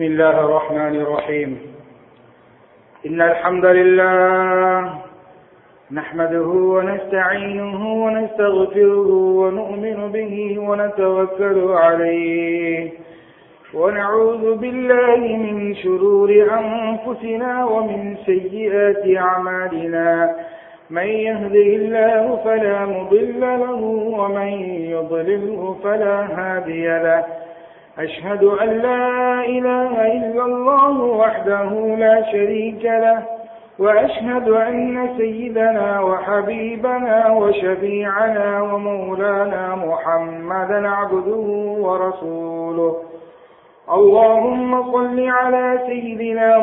بسم الله الرحمن الرحيم إن الحمد لله نحمده ونستعينه ونستغفره ونؤمن به ونتوكل عليه ونعوذ بالله من شرور أنفسنا ومن سيئات أعمالنا من يهده الله فلا مضل له ومن يضلله فلا هادي له أشهد أن لا إله إلا الله وحده لا شريك له وأشهد أن سيدنا وحبيبنا وشفيعنا ومولانا محمدا عبده ورسوله اللهم صل على سيدنا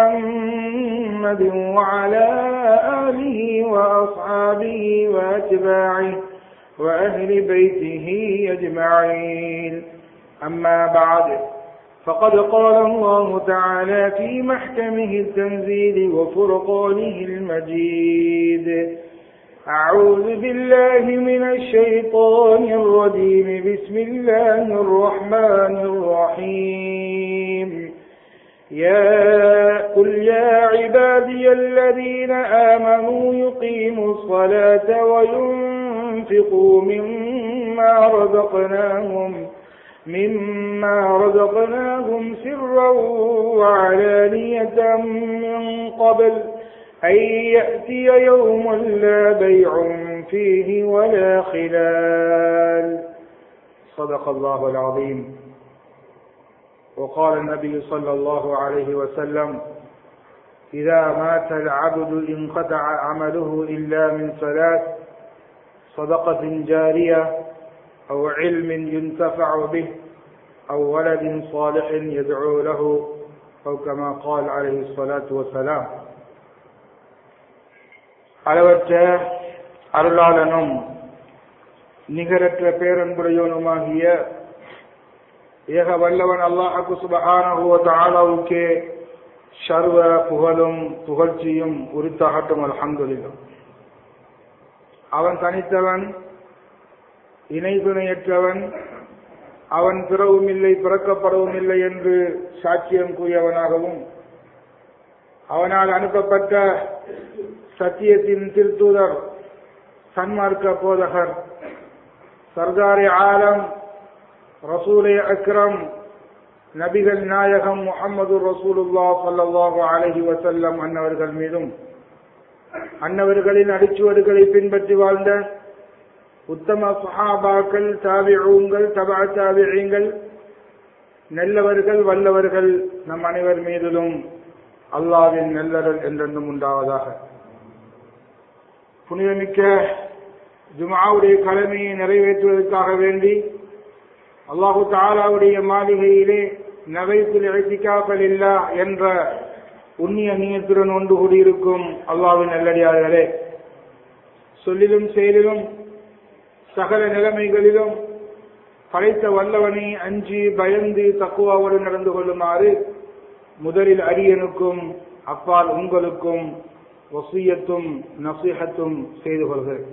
محمد وعلى آله وأصحابه وأتباعه وأهل بيته أجمعين أما بعد فقد قال الله تعالى في محكمه التنزيل وفرقانه المجيد أعوذ بالله من الشيطان الرجيم بسم الله الرحمن الرحيم يا قل يا عبادي الذين آمنوا يقيموا الصلاة وينفقوا مما رزقناهم مما رزقناهم سرا وعلانية من قبل أن يأتي يوم لا بيع فيه ولا خلال صدق الله العظيم وقال النبي صلى الله عليه وسلم إذا مات العبد انقطع عمله إلا من ثلاث صدقة جارية أو علم ينتفع به أو ولد صالح يدعو له أو كما قال عليه الصلاة والسلام அளவற்ற அருளாளனும் நிகரற்ற பேரன்புடையவனுமாகிய ஏக வல்லவன் அல்லாஹு சுபஹானஹுவ தாலாவுக்கே சர்வ புகழும் புகழ்ச்சியும் உரித்தாகட்டும் அல்ஹம்துலில்லாஹ் அவன் தனித்தவன் இணை துணையற்றவன் அவன் பிறவும் இல்லை பிறக்கப்படவும் இல்லை என்று சாட்சியம் கூறியவனாகவும் அவனால் அனுப்பப்பட்ட சத்தியத்தின் திருத்தூதர் சன்மார்க்க போதகர் சர்தாரி ஆலம் ரசூலே அக்ரம் நபிகள் நாயகம் முகமது ரசூலுல்லா சல்லாஹு அலஹி வசல்லம் அன்னவர்கள் மீதும் அன்னவர்களின் அடிச்சுவடுகளை பின்பற்றி வாழ்ந்த உத்தம சஹாபாக்கள் தாபிஊங்கள் தபா தாபிகள் நல்லவர்கள் வல்லவர்கள் நம் அனைவர் மீதிலும் அல்லாவின் நல்லறல் என்றென்றும் உண்டாவதாக புனிதமிக்க ஜுமாவுடைய கடமையை நிறைவேற்றுவதற்காக வேண்டி அல்லாஹு தாலாவுடைய மாளிகையிலே நகைத்தில் எழுத்திக்காப்பல் இல்லா என்ற உன்னிய நீயத்துடன் ஒன்று கூடியிருக்கும் அல்லாவின் நல்லடியார்களே சொல்லிலும் செயலிலும் சகல நிலைமைகளிலும் படைத்த வல்லவனை அஞ்சி பயந்து தக்குவாவோடு நடந்து கொள்ளுமாறு முதலில் அரியனுக்கும் அப்பால் உங்களுக்கும் வசியத்தும் நசீகத்தும் செய்து கொள்கிறேன்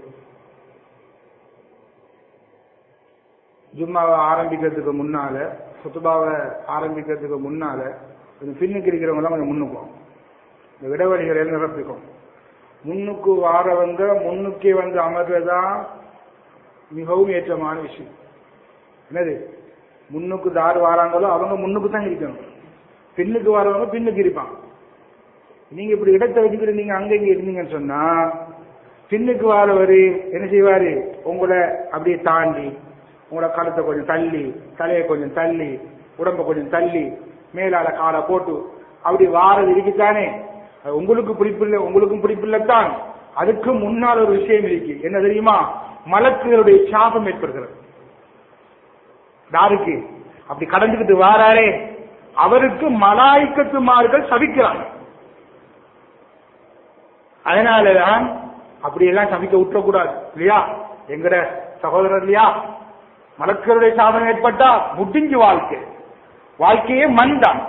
ஜும்மாவை ஆரம்பிக்கிறதுக்கு முன்னால சுத்துபாவை ஆரம்பிக்கிறதுக்கு முன்னால கொஞ்சம் பின்னுக்கு இருக்கிறவங்க கொஞ்சம் முன்னுக்கும் இந்த விடவழிகளை நிரப்பிக்கும் முன்னுக்கு வாரவங்க முன்னுக்கே வந்து அமர்றதா மிகவும் ஏற்றமான விஷயம் என்னது முன்னுக்கு தார் வாராங்களோ அவங்க முன்னுக்கு தான் இருக்கணும் பின்னுக்கு வரவங்க பின்னுக்கு இருப்பாங்க நீங்க இப்படி இடத்தை வச்சுக்கிட்டு நீங்க அங்க இங்க இருந்தீங்கன்னு சொன்னா பின்னுக்கு வரவரு என்ன செய்வாரு உங்களை அப்படியே தாண்டி உங்களோட கழுத்தை கொஞ்சம் தள்ளி தலையை கொஞ்சம் தள்ளி உடம்ப கொஞ்சம் தள்ளி மேலால காலை போட்டு அப்படி வாரது இருக்குத்தானே உங்களுக்கு பிடிப்பில்லை உங்களுக்கும் பிடிப்பில்லைத்தான் அதுக்கு முன்னால் ஒரு விஷயம் இருக்கு என்ன தெரியுமா மலக்குகளுடைய சாபம் ஏற்படுகிறது யாருக்கு அப்படி கடந்துகிட்டு வாராரே அவருக்கு மலாய்க்கத்துமார்கள் சபிக்கிறாங்க அதனாலதான் அப்படியெல்லாம் சபிக்க விட்டுறக்கூடாது இல்லையா எங்கட சகோதரர் இல்லையா மலக்களுடைய சாதனம் ஏற்பட்டா முடிஞ்சு வாழ்க்கை வாழ்க்கையே மண் தான்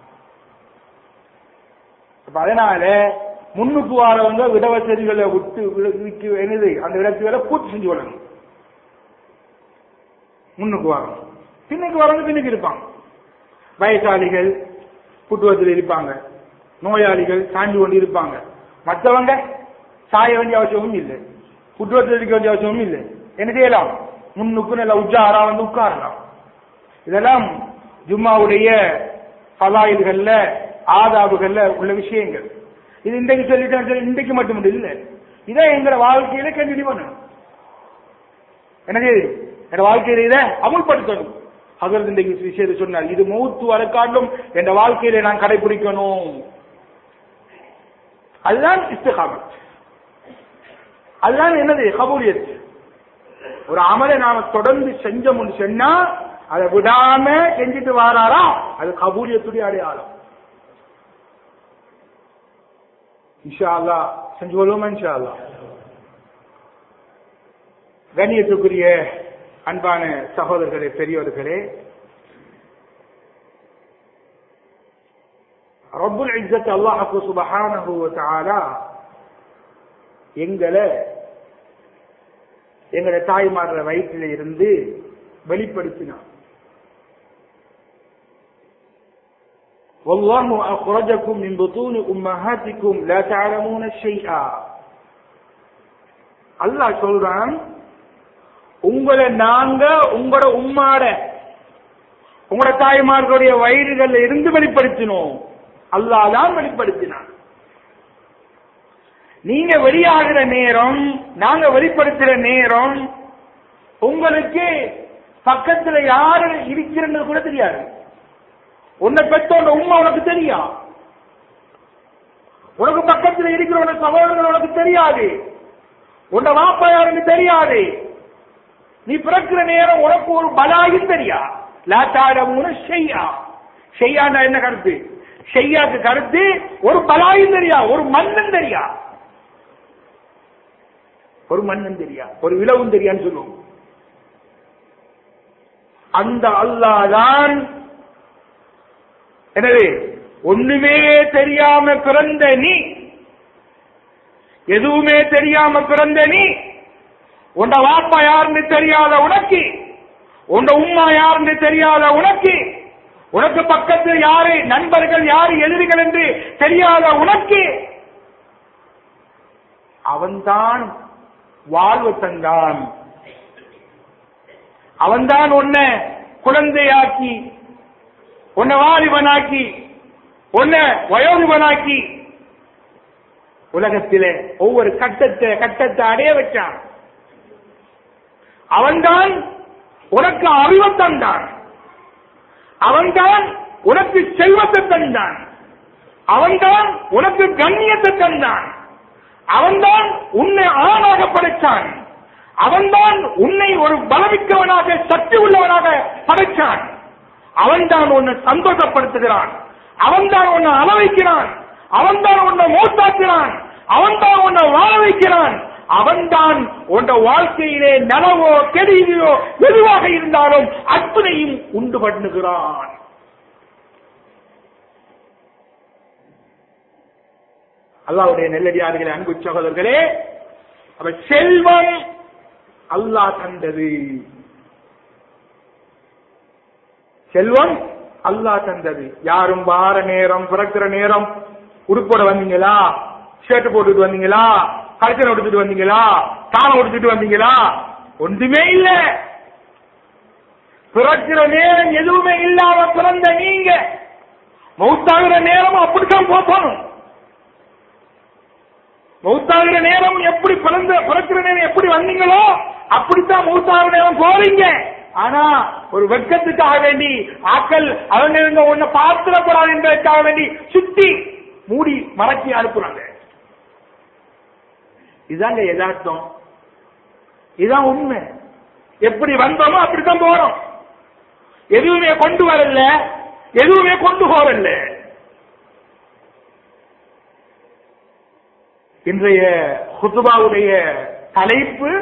அதனால முன்னுக்கு வாரவங்க விடவசதிகளை விட்டு என்னது அந்த இடத்துகளை பூர்த்தி செஞ்சு கொள்ளணும் முன்னுக்கு வரணும் பின்னுக்கு வரவங்க பின்னுக்கு இருப்பாங்க வயசாளிகள் புட்டுவத்தில் இருப்பாங்க நோயாளிகள் சாஞ்சு கொண்டு இருப்பாங்க மற்றவங்க சாய வேண்டிய அவசியமும் இல்லை புட்டுவத்தில் இருக்க வேண்டிய அவசியமும் இல்லை என்ன செய்யலாம் முன்னுக்கு நல்ல உஜாரா வந்து உட்காரலாம் இதெல்லாம் ஜும்மாவுடைய பலாயில்கள்ல ஆதாபுகள்ல உள்ள விஷயங்கள் இது இன்றைக்கு சொல்லிட்டேன் சொல்லி இன்றைக்கு மட்டும் இல்லை இதை எங்க வாழ்க்கையில கண்டினியூ பண்ணணும் எனவே என் வாழ்க்கையில இதை அமுல்படுத்தணும் அவர் இன்றைக்கு விஷயத்தை சொன்னார் இது மூத்து வரக்காட்டிலும் என் வாழ்க்கையில நான் கடைபிடிக்கணும் அதுதான் இஸ்திகாமத் அதுதான் என்னது கபூலியத் ஒரு அமலை நாம தொடர்ந்து செஞ்சோம்னு சொன்னா அதை விடாம செஞ்சுட்டு வாராரா அது கபூலியத்துடைய அடையாளம் இன்ஷா அல்லா செஞ்சு கொள்வோமா இன்ஷா அல்லா கண்ணியத்துக்குரிய அன்பான சகோதரர்களே பெரியவர்களே ரப்புல் இஸ்ஸத் அல்லாஹு சுபஹானஹு வ தஆலா எங்களை எங்களை தாய்மார வயிற்றில இருந்து வெளிப்படுத்தினார் والله أخرجكم من بطون أمهاتكم لا تعلمون شيئا அல்லாஹ் சொல்றான் உங்களை நாங்க உங்களோட உம்மாட உங்களோட தாய்மார்களுடைய வயிறுகள்ல இருந்து வெளிப்படுத்தினோம் அல்லாஹ் தான் வெளிப்படுத்தினான் நீங்க வெளியாகிற நேரம் நாங்க வெளிப்படுத்துற நேரம் உங்களுக்கு பக்கத்துல யாரு இருக்கிறன்னு கூட தெரியாது உன்னை பெற்றோட உண்மை உனக்கு தெரியும் உனக்கு பக்கத்துல இருக்கிற உன சகோதரர்கள் உனக்கு தெரியாது உன்ன வாப்பா யாருன்னு தெரியாது நீ பிறக்கிற நேரம் உனக்கு ஒரு பலாயும் தெரியா லாத்தாரமுன செய்யா செய்யாண்டா என்ன கருத்து செய்யாக்கு கருத்து ஒரு பலாயும் தெரியா ஒரு மண்ணும் தெரியா ஒரு மண்ணும் தெரியா ஒரு விலவும் தெரியான்னு சொல்லுவோம் அந்த அல்லாதான் எனவே ஒண்ணுமே தெரியாம பிறந்த நீ எதுவுமே தெரியாம பிறந்த நீ உண்ட வாப்பா யாருன்னு தெரியாத உனக்கு உண்ட உம்மா யாருன்னு தெரியாத உனக்கு உனக்கு பக்கத்தில் யாரு நண்பர்கள் யாரு எதிரிகள் என்று தெரியாத உனக்கு அவன்தான் வாழ்வு தந்தான் அவன்தான் உன்னை குழந்தையாக்கி உன்னை வாலிபனாக்கி உன்னை வயோதிபனாக்கி உலகத்திலே ஒவ்வொரு கட்டத்தை கட்டத்தை அடைய வச்சான் அவன்தான் உனக்கு அறிவை தந்தான் அவன்தான் உனக்கு செல்வத்தை தந்தான் அவன்தான் உனக்கு கண்ணியத்தை தந்தான் அவன்தான் உன்னை ஆணாக படைத்தான் அவன்தான் உன்னை ஒரு பலமிக்கவனாக சக்தி உள்ளவனாக படைத்தான் அவன்தான் உன்னை சந்தோஷப்படுத்துகிறான் அவன்தான் உன்னை அளவைக்கிறான் அவன்தான் உன்னை மூத்தாக்குறான் அவன்தான் உன்னை வாழ வைக்கிறான் அவன்தான் உன் வாழ்க்கையிலே நலவோ கெடுதியோ எதுவாக இருந்தாலும் அத்தனையும் உண்டு பண்ணுகிறான் அல்லாவுடைய நெல்லடியார்களே அன்பு சகோதரர்களே அவ செல்வம் அல்லாஹ் தந்தது செல்வம் அல்லாஹ் தந்தது யாரும் வார நேரம் பிறக்கிற நேரம் உடுப்போட வந்தீங்களா ஷர்ட் போட்டுட்டு வந்தீங்களா கல்ச்சர் உடுத்துட்டு வந்தீங்களா தானம் உடுத்துட்டு வந்தீங்களா ஒன்றுமே இல்ல பிறக்கிற நேரம் எதுவுமே இல்லாம பிறந்த நீங்க மௌத்தாகிற நேரம் அப்படித்தான் போகணும் மௌத்தாகிற நேரம் எப்படி பிறந்த பிறக்கிற நேரம் எப்படி வந்தீங்களோ அப்படித்தான் மௌத்தாகிற நேரம் போறீங்க ஆனா ஒரு வெட்கத்துக்காக வேண்டி ஆக்கள் அவங்க இவங்க உன்னை பார்த்துடக்கூடாது என்பதற்காக வேண்டி சுத்தி மூடி மறைச்சி அனுப்புறாங்க இதாங்க யதார்த்தம் இதுதான் உண்மை எப்படி வந்தோமோ அப்படித்தான் போறோம் எதுவுமே கொண்டு வரல எதுவுமே கொண்டு போறல இன்றைய ஹுத்துபாவுடைய தலைப்பு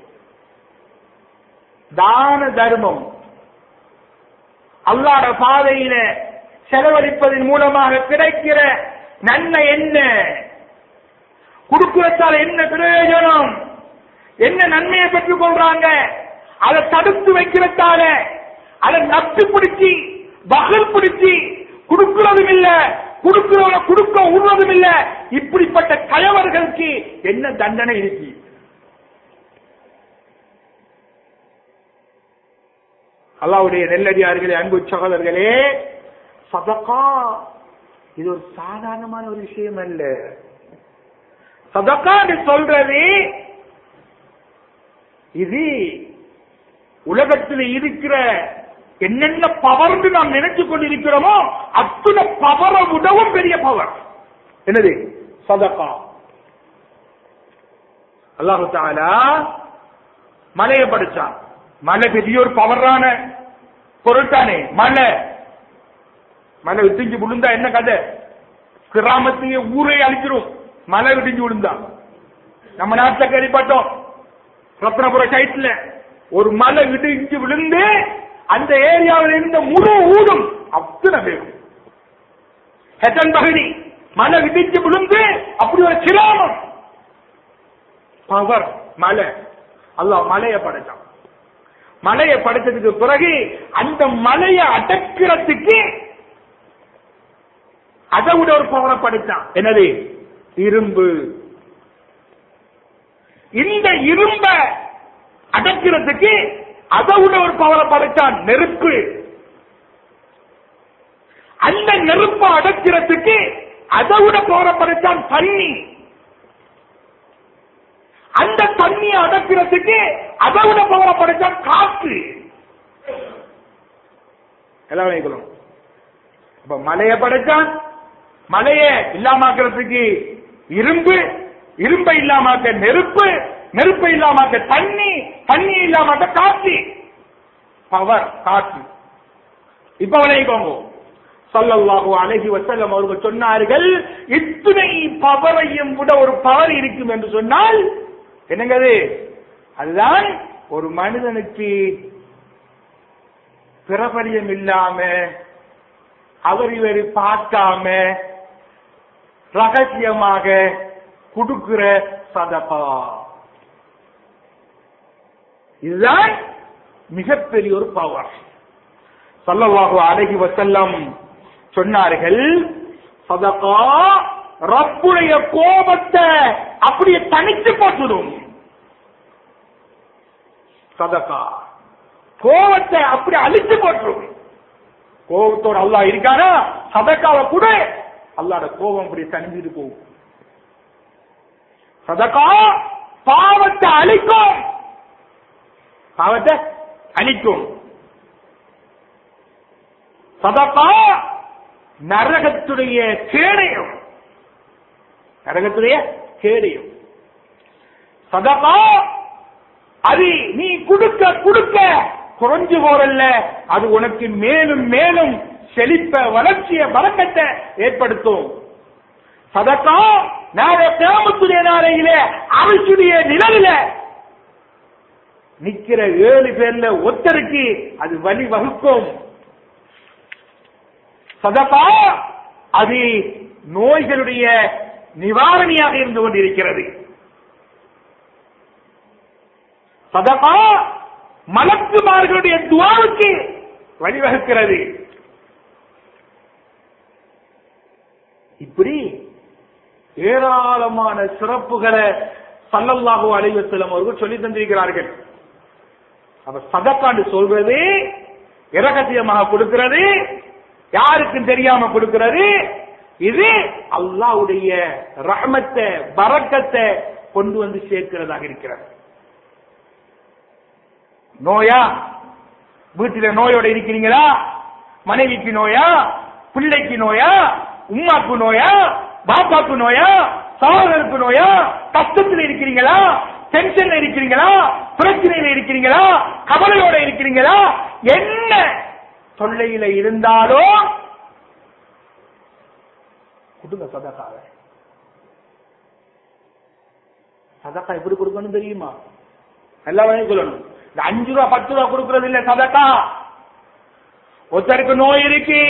தான தர்மம் அல்லாட பாதையில செலவழிப்பதன் மூலமாக கிடைக்கிற நன்மை என்ன கொடுக்கிறதால என்ன பிரயோஜனம் என்ன நன்மையை பெற்றுக் கொள்றாங்க அதை தடுத்து வைக்கிறதால அதை நட்டு பிடிச்சி பகல் பிடிச்சி கொடுக்கிறதும் இல்ல கொடுக்கிறவன கொடுக்க விடுறதும் இல்ல இப்படிப்பட்ட கயவர்களுக்கு என்ன தண்டனை இருக்கு அல்லாவுடைய நெல்லடியார்களே அன்பு சகோதரர்களே சதகா இது ஒரு சாதாரணமான ஒரு விஷயம் அல்ல சதக்கான்னு சொல்றது இது உலகத்தில் இருக்கிற என்னென்ன பவர்னு நாம் நினைச்சு கொண்டிருக்கிறோமோ அத்தனை பவரை விடவும் பெரிய பவர் என்னது சதகா அல்லாஹு தாலா மலையை படிச்சான் மலை பெரிய ஒரு பவரான பொருட்டானே மலை மலை இடிஞ்சு விழுந்தா என்ன கதை கிராமத்தையே ஊரே அழிச்சிரும் மலை இடிஞ்சு விழுந்தா நம்ம நாட்டுல கேள்விப்பட்டோம் ரத்னபுர சைட்ல ஒரு மலை இடிஞ்சு விழுந்து அந்த ஏரியாவில் இருந்த முழு ஊரும் அத்தனை பேரும் ஹெட்டன் பகுதி மலை இடிஞ்சு விழுந்து அப்படி ஒரு கிராமம் பவர் மலை அல்லாஹ் மலையை படைச்சான் மலையை படைச்சதுக்கு பிறகு அந்த மலையை அடக்கிறதுக்கு அதை விட ஒரு பவரை படைச்சான் என்னது இரும்பு இந்த இரும்ப அடக்கிறதுக்கு அதை விட ஒரு பவரை படைச்சான் நெருப்பு அந்த நெருப்பை அடக்கிறதுக்கு அதை விட பவரை படைச்சான் தண்ணி அந்த தண்ணியை அடக்கிறதுக்கு அதை விட பவரை படைச்சான் காற்று எல்லாம் வைக்கணும் அப்ப மலையை படைச்சான் மலைய இல்லாமாக்கிறதுக்கு இரும்பு இரும்பை இல்லாமாக்க நெருப்பு நெருப்பை இல்லாமாக்க தண்ணி தண்ணி இல்லாமாக்க காற்று பவர் காற்று இப்ப விளைவிக்கோங்க சொல்லல்லாஹு அழகி வசல்லம் அவர்கள் சொன்னார்கள் இத்தனை பவரையும் விட ஒரு பவர் இருக்கும் என்று சொன்னால் என்னங்க அது அதுதான் ஒரு மனிதனுக்கு பிரபரியம் இல்லாம அவர் இவர் பார்க்காம ரகசியமாக கொடுக்கிற சதகா இதுதான் மிகப்பெரிய ஒரு பவர் சல்லல்லாஹு அலைஹி வஸல்லம் சொன்னார்கள் சதகா ரப்புடைய கோபத்தை அப்படியே தனித்து போட்டுடும் சதகா கோபத்தை அப்படி அழித்து போட்டுரும் கோபத்தோட அல்லாஹ் இருக்கானா சதக்காவை கூட அல்லாட கோபம் அப்படி தனிஞ்சிட்டு போகும் சதக்கா பாவத்தை அழிக்கும் பாவத்தை அழிக்கும் சதக்கா நரகத்துடைய கேடயம் நரகத்துடைய கேடயம் சதகா அது நீ கொடுக்க கொடுக்க குறைஞ்சு போறல்ல அது உனக்கு மேலும் மேலும் செழிப்ப வளர்ச்சிய வழக்கத்தை ஏற்படுத்தும் சதக்கா நாளை கிராமத்துடைய நாளையில அரசுடைய நிழலில நிக்கிற ஏழு பேர்ல ஒத்தருக்கு அது வழி வகுக்கும் சதகா அது நோய்களுடைய நிவாரணியாக இருந்து கொண்டிருக்கிறது சதகா மலக்குமார்களுடைய துவாவுக்கு வழிவகுக்கிறது இப்படி ஏராளமான சிறப்புகளை சல்லல்லாஹு அலைவசலம் அவர்கள் சொல்லி தந்திருக்கிறார்கள் அப்ப சதக்காண்டு சொல்றது இரகசியமாக கொடுக்கிறது யாருக்கும் தெரியாம கொடுக்கிறது இது அல்லாவுடைய ரஹமத்தை பறக்கத்தை கொண்டு வந்து சேர்க்கிறதாக இருக்கிறது நோயா வீட்டில நோயோட இருக்கிறீங்களா மனைவிக்கு நோயா பிள்ளைக்கு நோயா உமாக்கு நோயா பாப்பாக்கு நோயா சகோதரருக்கு நோயா கஷ்டத்தில் இருக்கிறீங்களா டென்ஷன்ல இருக்கிறீங்களா பிரச்சனையில இருக்கிறீங்களா கவலையோட இருக்கிறீங்களா என்ன தொல்லையில இருந்தாலும் கொடுங்க சதக்காவ சதக்கா எப்படி கொடுக்கணும் தெரியுமா எல்லாமே சொல்லணும் இந்த அஞ்சு ரூபா பத்து ரூபா கொடுக்கறது இல்ல சதக்கா ஒருத்தருக்கு நோய் இருக்கு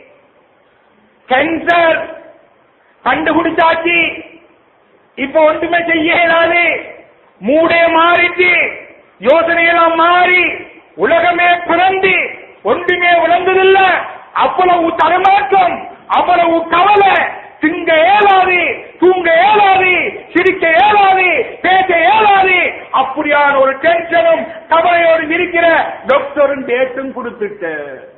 கேன்சர் கண்டுபிடிச்சாச்சு இப்ப ஒன்றுமே செய்ய இயலாது மூடே மாறிட்டு யோசனையெல்லாம் மாறி உலகமே பிறந்து ஒன்றுமே விளங்குதில்ல அவ்வளவு தரமாற்றம் அவ்வளவு கவலை திங்க இயலாது தூங்க இயலாது சிரிக்க இயலாது பேச இயலாது அப்படியான ஒரு டென்ஷனும் கவலையோடு இருக்கிற டாக்டரும் டேட்டும் கொடுத்துட்டு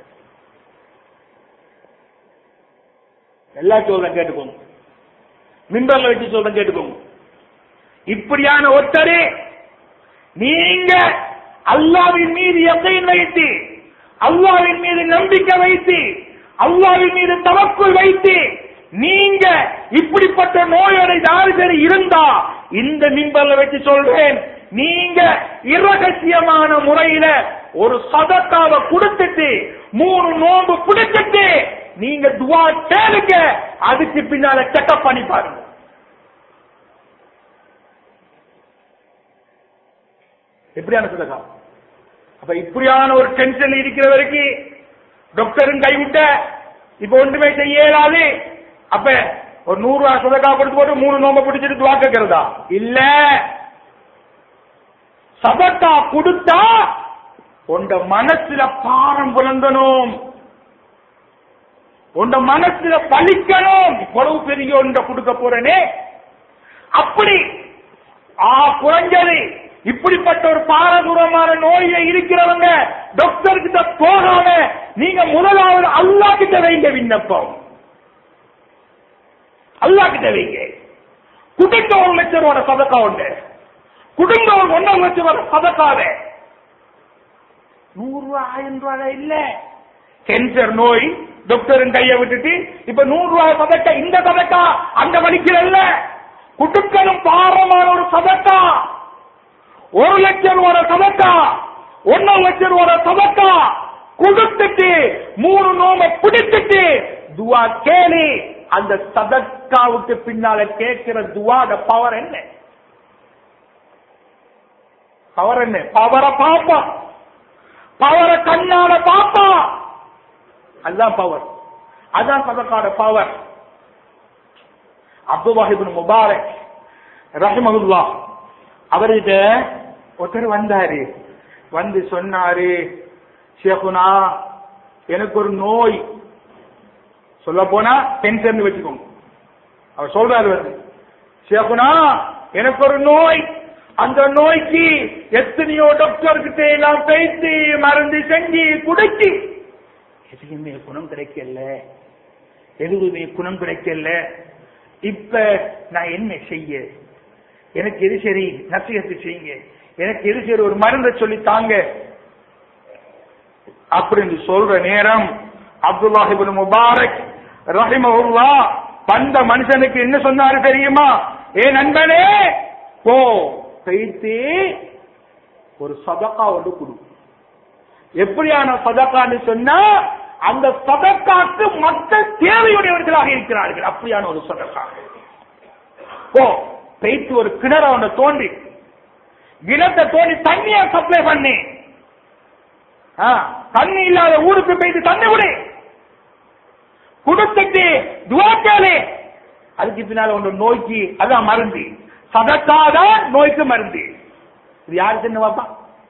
எல்லா சொல்றேன் கேட்டுக்கோங்க மின்பர்ல வச்சு சொல்றேன் கேட்டுக்கோங்க இப்படியான ஒருத்தரே நீங்க அல்லாவின் மீது எத்தையும் வைத்து அல்லாவின் மீது நம்பிக்கை வைத்து அல்லாவின் மீது தவக்குள் வைத்து நீங்க இப்படிப்பட்ட நோயோட யாரு சரி இருந்தா இந்த மின்பர்ல வச்சு சொல்றேன் நீங்க இரகசியமான முறையில ஒரு சதக்காவை கொடுத்துட்டு மூணு நோம்பு பிடிச்சிட்டு நீங்க துவா கேளுங்க அதுக்கு பின்னால செக்அப் பண்ணி பாருங்க எப்படியான சதகா அப்ப இப்படியான ஒரு டென்ஷன் இருக்கிற வரைக்கும் டாக்டரும் கைவிட்ட இப்ப ஒன்றுமே செய்ய இயலாது அப்ப ஒரு நூறு ரூபாய் சதக்கா கொடுத்து போட்டு மூணு நோம்ப பிடிச்சிட்டு துவா கேட்கிறதா இல்ல சதக்கா கொடுத்தா உண்ட மனசுல பாரம் புலந்தனும் உண்ட மனசுல பலிக்கணும் இவ்வளவு பெரிய ஒன்றை கொடுக்க போறேனே அப்படி ஆ குறைஞ்சது இப்படிப்பட்ட ஒரு பாரதூரமான நோயில இருக்கிறவங்க டாக்டர் கிட்ட போகாம நீங்க முதலாவது அல்லா கிட்ட வைங்க விண்ணப்பம் அல்லா கிட்ட வைங்க குடும்ப ஒரு லட்சம் ரூபாய் சதக்கா உண்டு குடும்ப ஒரு ஒன்றரை லட்சம் ரூபாய் சதக்காவே நூறு ரூபாய் ஆயிரம் ரூபாய் இல்ல கேன்சர் நோய் டாக்டரின் கையை விட்டுட்டு இப்ப நூறு ரூபாய் சதக்கா இந்த சதக்கா அந்த வலிக்கிறல்ல குடுக்கலும் பாரமான ஒரு சதக்கா ஒரு லட்சம் ரூபாய் சதக்கா ஒன்னரை லட்சம் ரூபாய் சதக்கா கொடுத்துட்டு மூணு நோம பிடிச்சிட்டு துவா கேளு அந்த சதக்காவுக்கு பின்னால கேட்கிற துவாட பவர் என்ன பவர் என்ன பவரை பாப்பா பவரை கண்ணால பாப்பா அதுதான் பவர் அதான் சதக்காட பவர் அப்துல்லாஹிபின் முபாரக் ரஹிமகுல்லா அவர்கிட்ட ஒருத்தர் வந்தாரு வந்து சொன்னாரு ஷேகுனா எனக்கு ஒரு நோய் சொல்ல போனா டென்ஷன் வச்சுக்கோங்க அவர் சொல்றாரு வந்து ஷேகுனா எனக்கு ஒரு நோய் அந்த நோய்க்கு எத்தனையோ டாக்டர் கிட்ட எல்லாம் பேசி மருந்து செஞ்சு குடிச்சு எதுவுமே குணம் கிடைக்கல எதுவுமே குணம் கிடைக்கல இப்ப நான் என்ன செய்ய எனக்கு எது சரி நசிகத்து செய்யுங்க எனக்கு எது சரி ஒரு மருந்தை சொல்லி தாங்க அப்படின்னு சொல்ற நேரம் அப்துல்லாஹிபின் முபாரக் ரஹிமஹுல்லா வந்த மனுஷனுக்கு என்ன சொன்னாரு தெரியுமா ஏ நண்பனே போ பேய்த்து ஒரு சதக்கா ஒன்று கொடு எப்படியான சதக்கான்னு சொன்னா அந்த சதக்காக்கு மற்ற தேவையுடையவர்களாக இருக்கிறார்கள் அப்படியான ஒரு சதக்கா போ பேய்த்து ஒரு கிணற ஒன்று தோண்டி கிணத்தை தோண்டி தண்ணிய சப்ளை பண்ணி ஆ, தண்ணி இல்லாத ஊருக்கு போயிட்டு தண்ணி விடு கொடுத்துட்டு துவாக்காலே அதுக்கு பின்னால ஒன்று நோய்க்கு அதான் மருந்து சதக்காதான் நோய்க்கு மருந்து இது யார் சொன்ன பாப்பா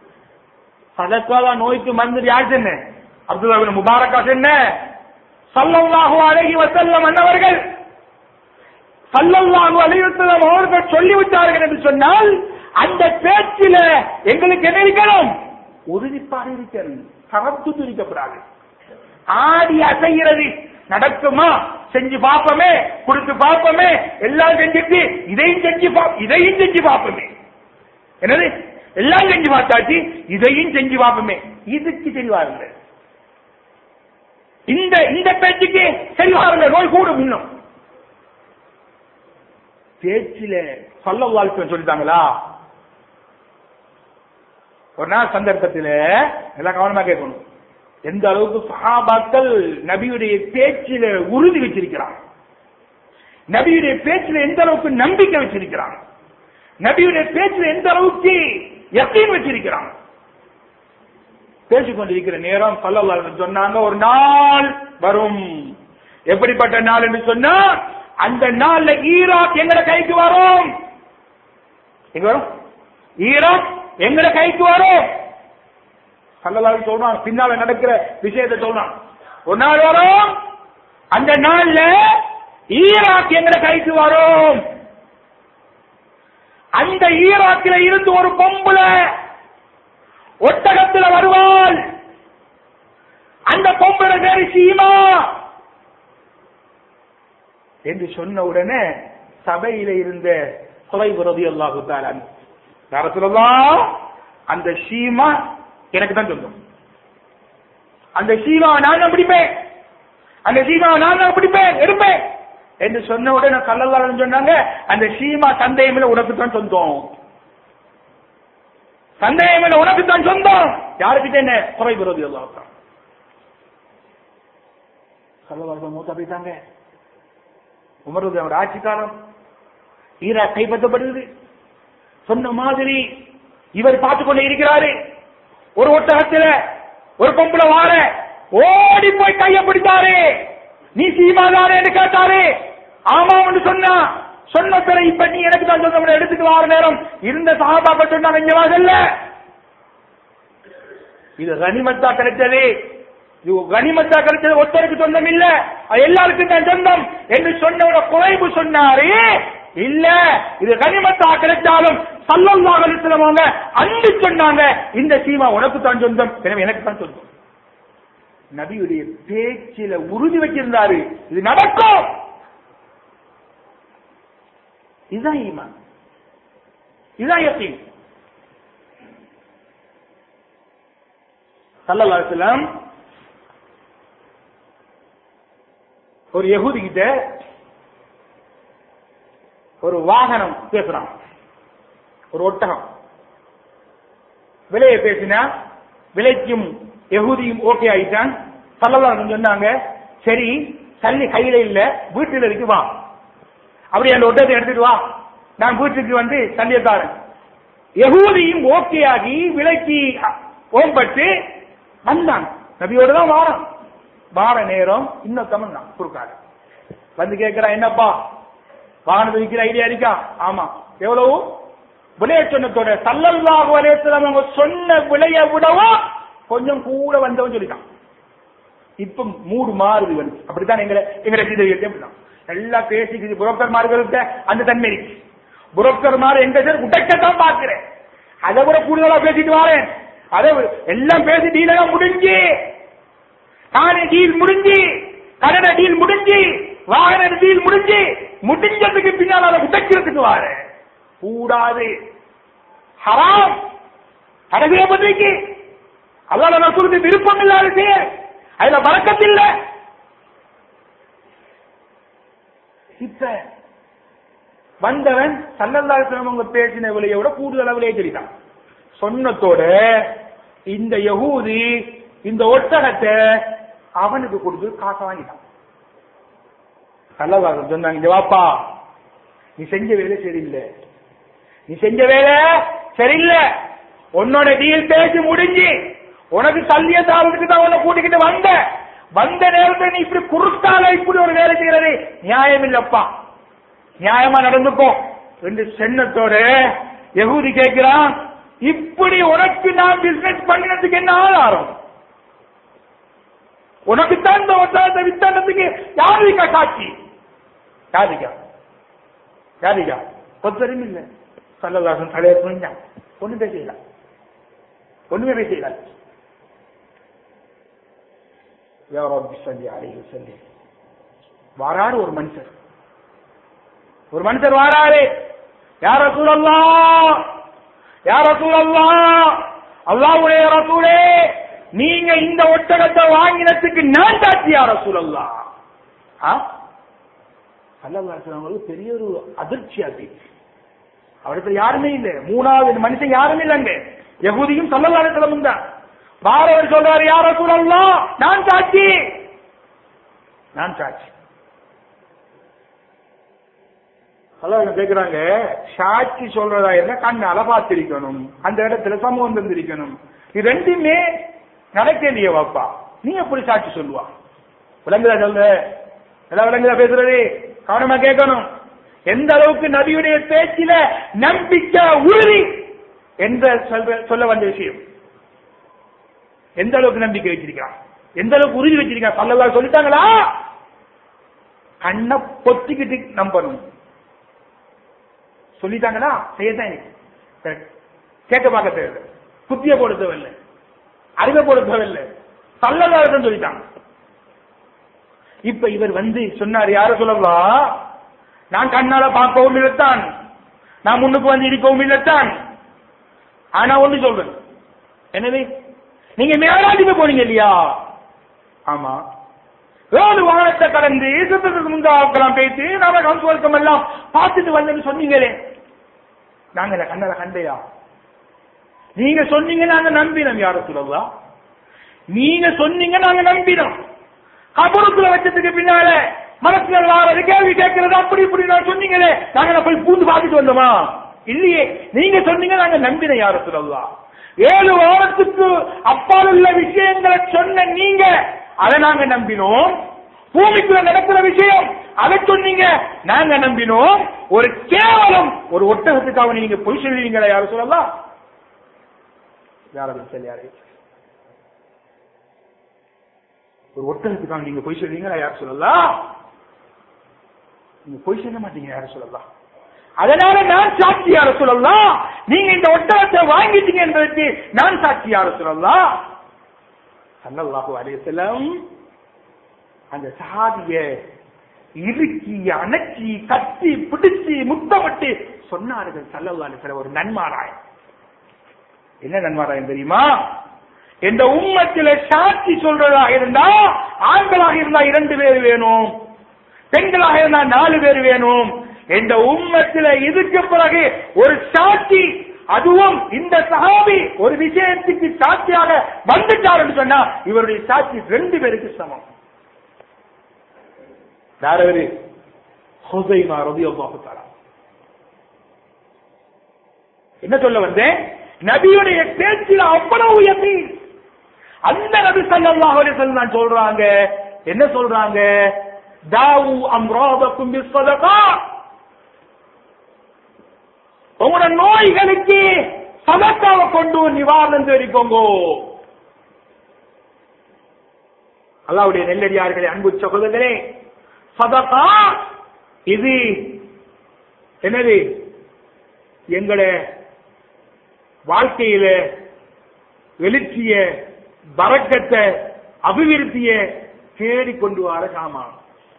சதக்காதான் நோய்க்கு மருந்து யார் சொன்ன அப்துல்லா முபாரக்கா சொன்ன சல்லல்லாஹு அலைஹி வஸல்லம் அன்னவர்கள் சல்லல்லாஹு அலைஹி வஸல்லம் அவர்கள் சொல்லிவிட்டார்கள் என்று சொன்னால் அந்த பேச்சில எங்களுக்கு என்ன இருக்கணும் உறுதிப்பாடு இருக்கணும் தரத்து இருக்கக்கூடாது ஆடி அசைகிறது நடக்குமா செஞ்சு பார்ப்போமே கொடுத்து பார்ப்போமே எல்லாம் செஞ்சுட்டு இதையும் செஞ்சு பா- இதையும் செஞ்சு பார்ப்போமே என்னது எல்லாம் செஞ்சு பார்த்தாச்சு இதையும் செஞ்சு பார்ப்போமே இதுக்கு தெளிவாருங்க இந்த இந்த பேச்சுக்கு தெளிவாருங்க நோய் கூடும் இன்னும் பேச்சில சொல்ல வாழ்க்கை சொல்லிட்டாங்களா ஒரு நாள் சந்தர்ப்பத்தில் எல்லாம் கவனமா கேட்கணும் எந்த அளவுக்கு சஹாபாக்கள் நபியுடைய பேச்சில உறுதி வச்சிருக்கிறாங்க நபியுடைய பேச்சில எந்த அளவுக்கு நம்பிக்கை வச்சிருக்கிறாங்க நபியுடைய பேச்சில எந்த அளவுக்கு யக்கீன் வச்சிருக்கிறாங்க பேசிக் கொண்டிருக்கிற நேரம் சல்லல்லாஹு அலைஹி சொன்னாங்க ஒரு நாள் வரும் எப்படிப்பட்ட நாள் என்று சொன்னா அந்த நாள்ல ஈராக் எங்கட கைக்கு வரும் எங்க வரும் ஈராக் எங்கட கைக்கு வரும் சல்லல்லாஹு சொல்றான் பின்னால நடக்கிற விஷயத்தை சொல்றான் ஒரு நாள் வரும் அந்த நாள்ல ஈராக் எங்களை கைக்கு வரும் அந்த ஈராக்கில இருந்து ஒரு பொம்புல ஒட்டகத்துல வருவாள் அந்த பொம்பளை பேரு சீமா என்று சொன்ன உடனே சபையில இருந்த கொலை விரோதி அல்லாஹு தாலான் சொல்லலாம் அந்த சீமா எனக்கு தான் சொல்லும் அந்த சீமா நான் தான் பிடிப்பேன் அந்த சீமா நான் தான் பிடிப்பேன் எடுப்பேன் என்று சொன்ன உடனே கல்லல்லாரன் சொன்னாங்க அந்த சீமா சந்தேகமில்ல உனக்கு தான் சொந்தம் சந்தேகமில்ல உனக்கு தான் சொந்தம் யாருக்கிட்ட என்ன குறை விரோதி அல்லாஹ் தான் கல்லல்லாரன் மூத்தா போயிட்டாங்க உமரது அவர் ஆட்சி காலம் ஈராக் கைப்பற்றப்படுகிறது சொன்ன மாதிரி இவர் பார்த்து கொண்டே இருக்கிறாரு ஒரு ஒட்டகத்துல ஒரு பொம்பளை வார ஓடி போய் கைய பிடித்தாரு நீ சீமாதாரே என்று கேட்டாரு ஆமா என்று சொன்னா சொன்ன பிற இப்ப நீ எனக்கு தான் சொந்த எடுத்துட்டு வார நேரம் இருந்த சகாபாக்கள் சொன்னாங்க இங்க வாசல்ல இது கனிமத்தா கிடைச்சது இது கனிமத்தா கிடைச்சது ஒருத்தருக்கு சொந்தம் இல்ல அது எல்லாருக்கும் தான் சொந்தம் என்று சொன்ன குறைவு சொன்னாரு இல்ல இது கனிமத்தா கிடைச்சாலும் சல்லல்லாஹு அலைஹி வஸல்லம் அவங்க அன்று சொன்னாங்க இந்த சீமா உனக்கு தான் சொந்தம் எனவே எனக்கு தான் சொந்தம் நபியுடைய பேச்சில உறுதி வச்சிருந்தாரு இது நடக்கும் இதுதான் ஈமான் இதுதான் யக்கீன் சல்லல்லாஹு அலைஹி வஸல்லம் ஒரு யகூதி கிட்ட ஒரு வாகனம் பேசுறான் ஒரு ஒட்டகம் விலையை பேசினா விலைக்கும் யகூதியும் ஓகே ஆயிட்டான் சல்லல்லாஹு சொன்னாங்க சரி சல்லி கையில இல்ல வீட்டுல இருக்கு வா அப்படி அந்த ஒட்டத்தை எடுத்துட்டு வா நான் வீட்டுக்கு வந்து சல்லியை தாரேன் யகூதியும் ஓகே ஆகி விலைக்கு ஓம்பட்டு வந்தான் நபியோட தான் வாரம் வார நேரம் இன்னொருத்தவன் தான் குறுக்காடு வந்து கேட்கிறான் என்னப்பா வாகனத்தை விற்கிற ஐடியா இருக்கா ஆமா எவ்வளவு விலைய சொன்னதோட சல்லல்லாஹு அலைஹி வஸல்லம் அவங்க சொன்ன விலையை விடவும் கொஞ்சம் கூட வந்தவன் சொல்லிட்டான் இப்ப மூடு மாறுது வந்து அப்படித்தான் எங்களை எங்களை சீதவியத்தை அப்படிதான் எல்லாம் பேசிக்குது புரோக்கர் மார்கள்ட்ட அந்த தன்மை இருக்கு புரோக்கர் மாறு எங்க சார் உடைக்கத்தான் பாக்குறேன் அதை விட கூடுதலா பேசிட்டு வரேன் அதை விட- எல்லாம் பேசி டீலாம் முடிஞ்சு காணி டீல் முடிஞ்சு கடன டீல் முடிஞ்சு வாகன டீல் முடிஞ்சு முடிஞ்சதுக்கு பின்னால் அதை உடைக்கிறதுக்கு வாரு கூடாது ஹராம் அரசியல பத்திரிக்கை அல்லாஹ் ரசூலுக்கு விருப்பம் இல்லாத செயல் அதுல வழக்கத்தில்லை இப்ப வந்தவன் சல்லல்லாஹு அவங்க பேசின விலையை விட கூடுதல் விலையை சொல்லிட்டான் சொன்னத்தோட இந்த யகூதி இந்த ஒட்டகத்தை அவனுக்கு கொடுத்து காசை வாங்கிட்டான் சல்லல்லாஹு சொன்னாங்க "இங்க வாப்பா நீ செஞ்ச வேலை சரியில்லை நீ செஞ்ச வேலை சரியில்லை உன்னோட டீல் பேசி முடிஞ்சு உனக்கு சல்லிய தாரத்துக்கு தான் உன்னை கூட்டிக்கிட்டு வந்த வந்த நேரத்தில் நீ இப்படி குறுக்கால இப்படி ஒரு வேலை செய்யறது நியாயம் இல்லப்பா நியாயமா நடந்துக்கோ என்று சென்னத்தோட யகூதி கேட்கிறான் இப்படி உனக்கு நான் பிசினஸ் பண்ணினதுக்கு என்ன ஆதாரம் உனக்கு தான் இந்த ஒட்டாயத்தை வித்தாண்டதுக்கு யாருக்கா சாட்சி யாருக்கா யாருக்கா ஒத்தரும் இல்ல சல்லதாசன் தலையை புரிஞ்சான் ஒண்ணும் பேசல ஒண்ணுமே பேசல யா ரப்பி ஸல்லி அலைஹி வஸல்லம் வாராரு ஒரு மனுஷர் ஒரு மனுஷர் வாராரு யார் ரசூலல்லா யார் ரசூலல்லா அல்லாஹ்வுடைய ரசூலே நீங்க இந்த ஒட்டகத்தை வாங்கினதுக்கு நான் சாட்சி யார் ரசூலல்லா ஆ அல்லாஹ் பெரிய ஒரு அதிர்ச்சி அது அவருக்கு யாருமே இல்ல மூணாவது மனுஷன் யாருமே இல்லைங்க யகுதியும் சல்லல்லாஹு தான் பாரவர் சொல்றாரு யார சொல்லலாம் நான் சாட்சி நான் சாட்சி அல்லாஹ் கேக்குறாங்க சாட்சி சொல்றதா இருந்தா கண்ணால பார்த்திருக்கணும் அந்த இடத்துல சமூகம் தந்திருக்கணும் இது ரெண்டுமே நடக்கலையே வாப்பா நீ எப்படி சாட்சி சொல்லுவா விளங்குதா சொல்ற எல்லாம் விளங்குதா பேசுறது கவனமா கேட்கணும் எந்த அளவுக்கு நபியுடைய பேச்சில நம்பிக்கை உறுதி என்ற சொல்ற- சொல்ல வந்த விஷயம் எந்த அளவுக்கு நம்பிக்கை வச்சிருக்கிறான் எந்த அளவுக்கு உறுதி வச்சிருக்கீங்க சல்லல்லா சொல்லிட்டாங்களா கண்ணை பொத்திக்கிட்டு நம்பணும் சொல்லிட்டாங்களா செய்யத்தான் இருக்கு. கேட்க பார்க்க தேவையில்லை குத்திய போட தேவையில்லை அறிவை போட தேவையில்லை சல்லல்லாஹு சொல்லிட்டாங்க இப்ப இவர் வந்து சொன்னார் யார சொல்லலாம் நான் கண்ணால பார்க்கவும் இல்லைத்தான் நான் முன்னுக்கு வந்து இருக்கவும் இல்லைத்தான் ஆனா ஒண்ணு சொல்றேன் எனவே நீங்க மேலாதிக்கு போனீங்க இல்லையா ஆமா ஏழு வாகனத்தை கடந்து சுத்தத்துக்கு முந்தாக்கலாம் பேசி நாம கம்சுவல்கம் எல்லாம் பார்த்துட்டு வந்தேன்னு சொன்னீங்களே நாங்க இதை கண்ணால கண்டையா நீங்க சொன்னீங்க நாங்க நம்பினோம் யார சொல்லலாம் நீங்க சொன்னீங்க நாங்க நம்பினோம் கபருக்குள்ள வச்சதுக்கு பின்னால மனசுல வாரது கேள்வி கேட்கறது அப்படி இப்படி நான் சொன்னீங்களே நாங்க போய் பூந்து பார்த்துட்டு வந்தோமா இல்லையே நீங்க சொன்னீங்க நாங்க நம்பின யார சொல்லலாம் ஏழு வாரத்துக்கு அப்பால் உள்ள விஷயங்களை சொன்ன நீங்க அதை நாங்க நம்பினோம் பூமிக்குள்ள நடக்கிற விஷயம் அதை சொன்னீங்க நாங்க நம்பினோம் ஒரு கேவலம் ஒரு ஒட்டகத்துக்காக நீங்க பொய் சொல்லுவீங்களா யாரும் சொல்லலாம் யாரும் சொல்லி யாரு ஒரு ஒட்டகத்துக்காக நீங்க பொய் சொல்லுவீங்களா யார் சொல்லலாம் நீங்க பொய் சொல்ல மாட்டீங்க யாரும் சொல்லலாம் அதனால நான் சாட்சி யார சொல்லலாம் நீங்க இந்த ஒட்டகத்தை வாங்கிட்டீங்க என்பதற்கு நான் சாட்சி யார சொல்லலாம் சல்லல்லாஹு அலைஹி வஸல்லம் அந்த சாதிய இறுக்கி அணைச்சி கத்தி பிடிச்சி முத்தமிட்டு சொன்னார்கள் சல்லல்லாஹு அலைஹி வஸல்லம் ஒரு நன்மாராயம் என்ன நன்மாராயம் தெரியுமா இந்த உம்மத்தில சாட்சி சொல்றதா இருந்தா ஆண்களாக இருந்தா இரண்டு பேர் வேணும் பெண்களாக இருந்தா நாலு பேர் வேணும் இந்த உம்மத்தில இதுக்கு பிறகு ஒரு சாட்சி அதுவும் இந்த சஹாபி ஒரு விஷயத்துக்கு சாட்சியாக வந்துட்டார் என்று சொன்னா இவருடைய சாட்சி ரெண்டு பேருக்கு சமம் யாரவரு ஹுசைமா ரலியல்லாஹு தஆலா என்ன சொல்ல வந்தேன் நபியுடைய பேச்சில் அவ்வளவு யகீன் அந்த நபி ஸல்லல்லாஹு அலைஹி வஸல்லம் சொல்றாங்க என்ன சொல்றாங்க தாவு அம்ராதக்கும் பிஸ்ஸதகா உங்களோட நோய்களுக்கு சதக்காவை கொண்டு நிவாரணம் தெரிவிக்கோங்க அல்லாவுடைய நெல்லடியார்களே அன்பு சகோதரர்களே சதகா இது என்னது எங்களை வாழ்க்கையில எழுச்சிய பறக்கத்தை அபிவிருத்திய தேடி கொண்டு வர சாமான்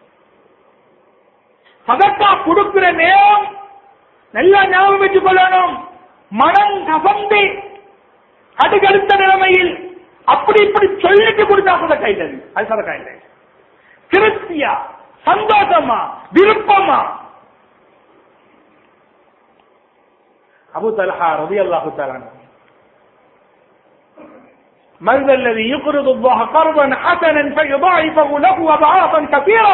சதக்கா கொடுக்கிற நேரம் நல்லா ஞாபகம் வச்சுக் கொள்ளணும் மனம் கசந்து அடுக்கடுத்த நிலைமையில் அப்படி இப்படி சொல்லிட்டு கொடுத்தா சதக்கா இல்லை அது சதக்கா இல்லை திருப்தியா சந்தோஷமா விருப்பமா அபு தலஹா ரவி அல்லாஹு தலான் من ذا الذي يقرض الله قرضا حسنا فيضاعفه له اضعافا كثيرا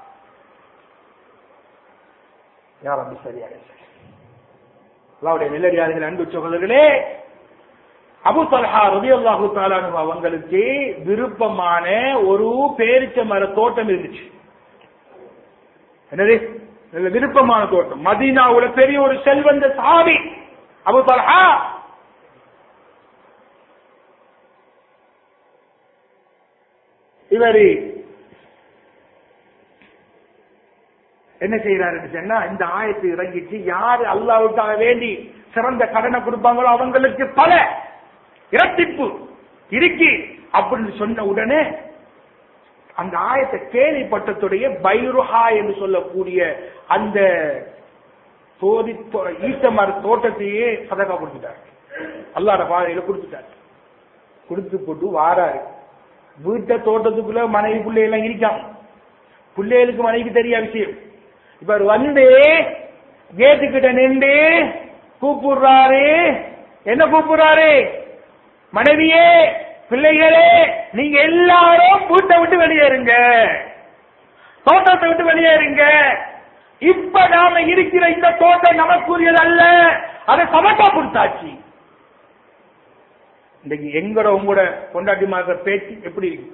يا رب صل على அல்லாவுடைய நெல்லடியார்கள் அன்பு சகோதரர்களே அபு தல்ஹா ரதி அல்லாஹு தாலானு அவங்களுக்கு விருப்பமான ஒரு பேரிச்ச மர தோட்டம் இருந்துச்சு என்னது நல்ல விருப்பமான தோட்டம் மதீனாவுல பெரிய ஒரு செல்வந்த சாமி அபு தல்ஹா இவரு என்ன செய்யறாருன்னு சொன்னா இந்த ஆயத்து இறங்கிச்சு யாரு அல்லாவுக்காக வேண்டி சிறந்த கடனை கொடுப்பாங்களோ அவங்களுக்கு பல இரட்டிப்பு இருக்கு அப்படின்னு சொன்ன உடனே அந்த ஆயத்தை கேள்விப்பட்டத்துடைய பைருஹா என்று சொல்லக்கூடிய அந்த சோதி ஈட்டமர தோட்டத்தையே சதகா கொடுத்துட்டார் அல்லாட பாதையில கொடுத்துட்டார் கொடுத்து போட்டு வாராரு வீட்டை தோட்டத்துக்குள்ள மனைவி பிள்ளை எல்லாம் இருக்கான் பிள்ளைகளுக்கு மனைவிக்கு தெரியா விஷயம் இப்ப அவர் வந்து கேட்டு கிட்ட நின்று கூப்பிடுறாரு என்ன கூப்பிடுறாரு மனைவியே பிள்ளைகளே நீங்க எல்லாரும் வீட்டை விட்டு வெளியேறுங்க தோட்டத்தை விட்டு வெளியேறுங்க இப்ப நாம இருக்கிற இந்த தோட்டம் நமக்குரியது அல்ல அதை சமட்டா கொடுத்தாச்சு இன்னைக்கு எங்கட உங்களோட கொண்டாட்டிமாக்கிற பேச்சு எப்படி இருக்கு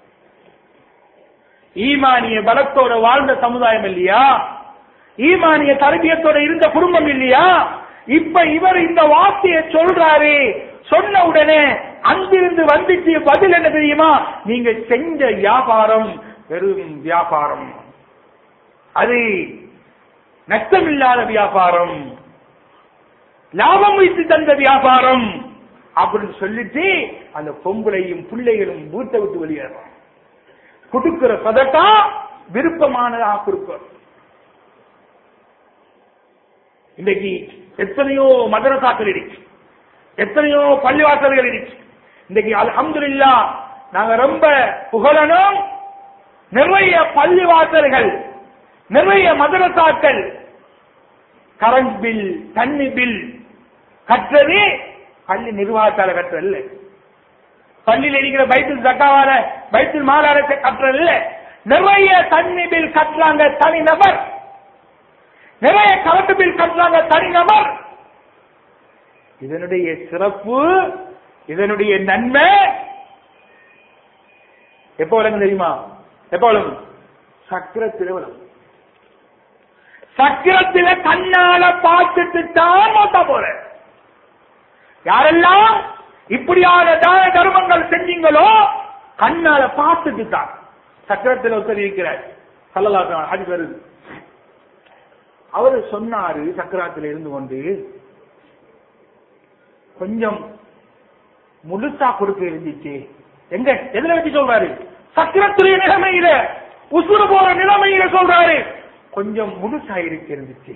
ஈமானிய பலத்தோட வாழ்ந்த சமுதாயம் இல்லையா ஈமானிய தரபியத்தோட இருந்த குடும்பம் இல்லையா இப்ப இவர் இந்த வார்த்தையை சொல்றாரு சொன்ன உடனே அங்கிருந்து வந்துச்சு பதில் என்ன தெரியுமா நீங்க செஞ்ச வியாபாரம் வெறும் வியாபாரம் அது நஷ்டமில்லாத வியாபாரம் லாபம் வைத்து தந்த வியாபாரம் அப்படின்னு சொல்லிட்டு அந்த பொம்பளையும் பிள்ளைகளும் வீட்டை விட்டு வெளியேறும் கொடுக்கிற சதட்டா விருப்பமானதா கொடுக்கும் இன்னைக்கு எத்தனையோ மதரசாக்கள் இருக்கு எத்தனையோ பள்ளிவாசல்கள் இருக்கு இன்னைக்கு அல்ஹம்துலில்லா நாங்க ரொம்ப புகழணும் நிறைய பள்ளிவாசல்கள் நிறைய மதரசாக்கள் கரண்ட் பில் தண்ணி பில் கட்டுறது பள்ளி நிர்வாகத்தால கட்டுறது இல்ல பள்ளியில் இருக்கிற பைத்தில் ஜக்காவால பைத்தில் மாலார கட்டுறது இல்ல நிறைய தண்ணி பில் கட்டுறாங்க தனி நபர் நிறைய கரண்ட் பில் கட்டுறாங்க தனி நபர் இதனுடைய சிறப்பு இதனுடைய நன்மை எப்போ விளங்கும் தெரியுமா எப்போ விளங்கும் சக்கரத்தில் விளங்கும் சக்கரத்தில கண்ணால பார்த்துட்டு தான் மோத்தா போற யாரெல்லாம் இப்படியான தான தர்மங்கள் செஞ்சீங்களோ கண்ணால பார்த்துட்டு தான் சக்கரத்தில் ஒருத்தர் இருக்கிறார் சல்லல்லா அது வருது அவரு சொன்னாரு சக்கராத்தில் இருந்து கொண்டு கொஞ்சம் முழுசா கொடுக்க இருந்துச்சு எங்க எதுல வச்சு சொல்றாரு சக்கரத்துடைய நிலைமையில உசுறு போற நிலைமையில சொல்றாரு கொஞ்சம் முழுசா இருக்க இருந்துச்சு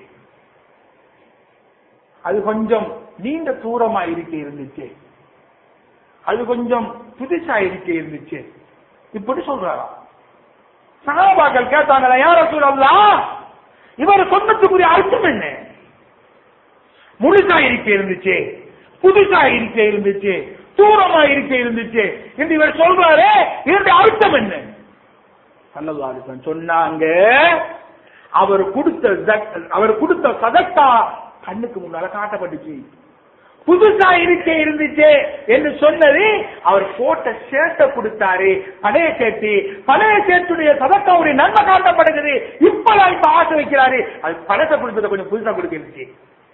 அது கொஞ்சம் நீண்ட தூரமா இருக்க இருந்துச்சு அது கொஞ்சம் புதுசா இருக்க இருந்துச்சு இப்படி சொல்றாரா சகாபாக்கள் கேட்டாங்களா யார சொல்லலாம் இவர் சொன்னதுக்குரிய அர்த்தம் என்ன முழுசா இருக்க இருந்துச்சு புதுசா இருக்க இருந்துச்சு தூரமா இருக்க இருந்துச்சு என்று இவர் சொல்றாரு இதனுடைய அர்த்தம் என்ன சல்லல்லாஹு சொன்னாங்க அவர் கொடுத்த ஜக்- அவர் கொடுத்த சதக்கா கண்ணுக்கு முன்னால காட்டப்பட்டுச்சு புதுசா இருக்க இருந்துச்சு என்று சொன்னது அவர் போட்ட சேட்டை கொடுத்தாரு பழைய சேட்டு பழைய சேட்டுடைய சதக்காவுடைய நன்மை காட்டப்படுகிறது இப்பதான் இப்ப ஆசை வைக்கிறாரு அது பழத்தை கொடுத்ததை கொஞ்சம் புதுசா கொடுக்க இருந்துச்சு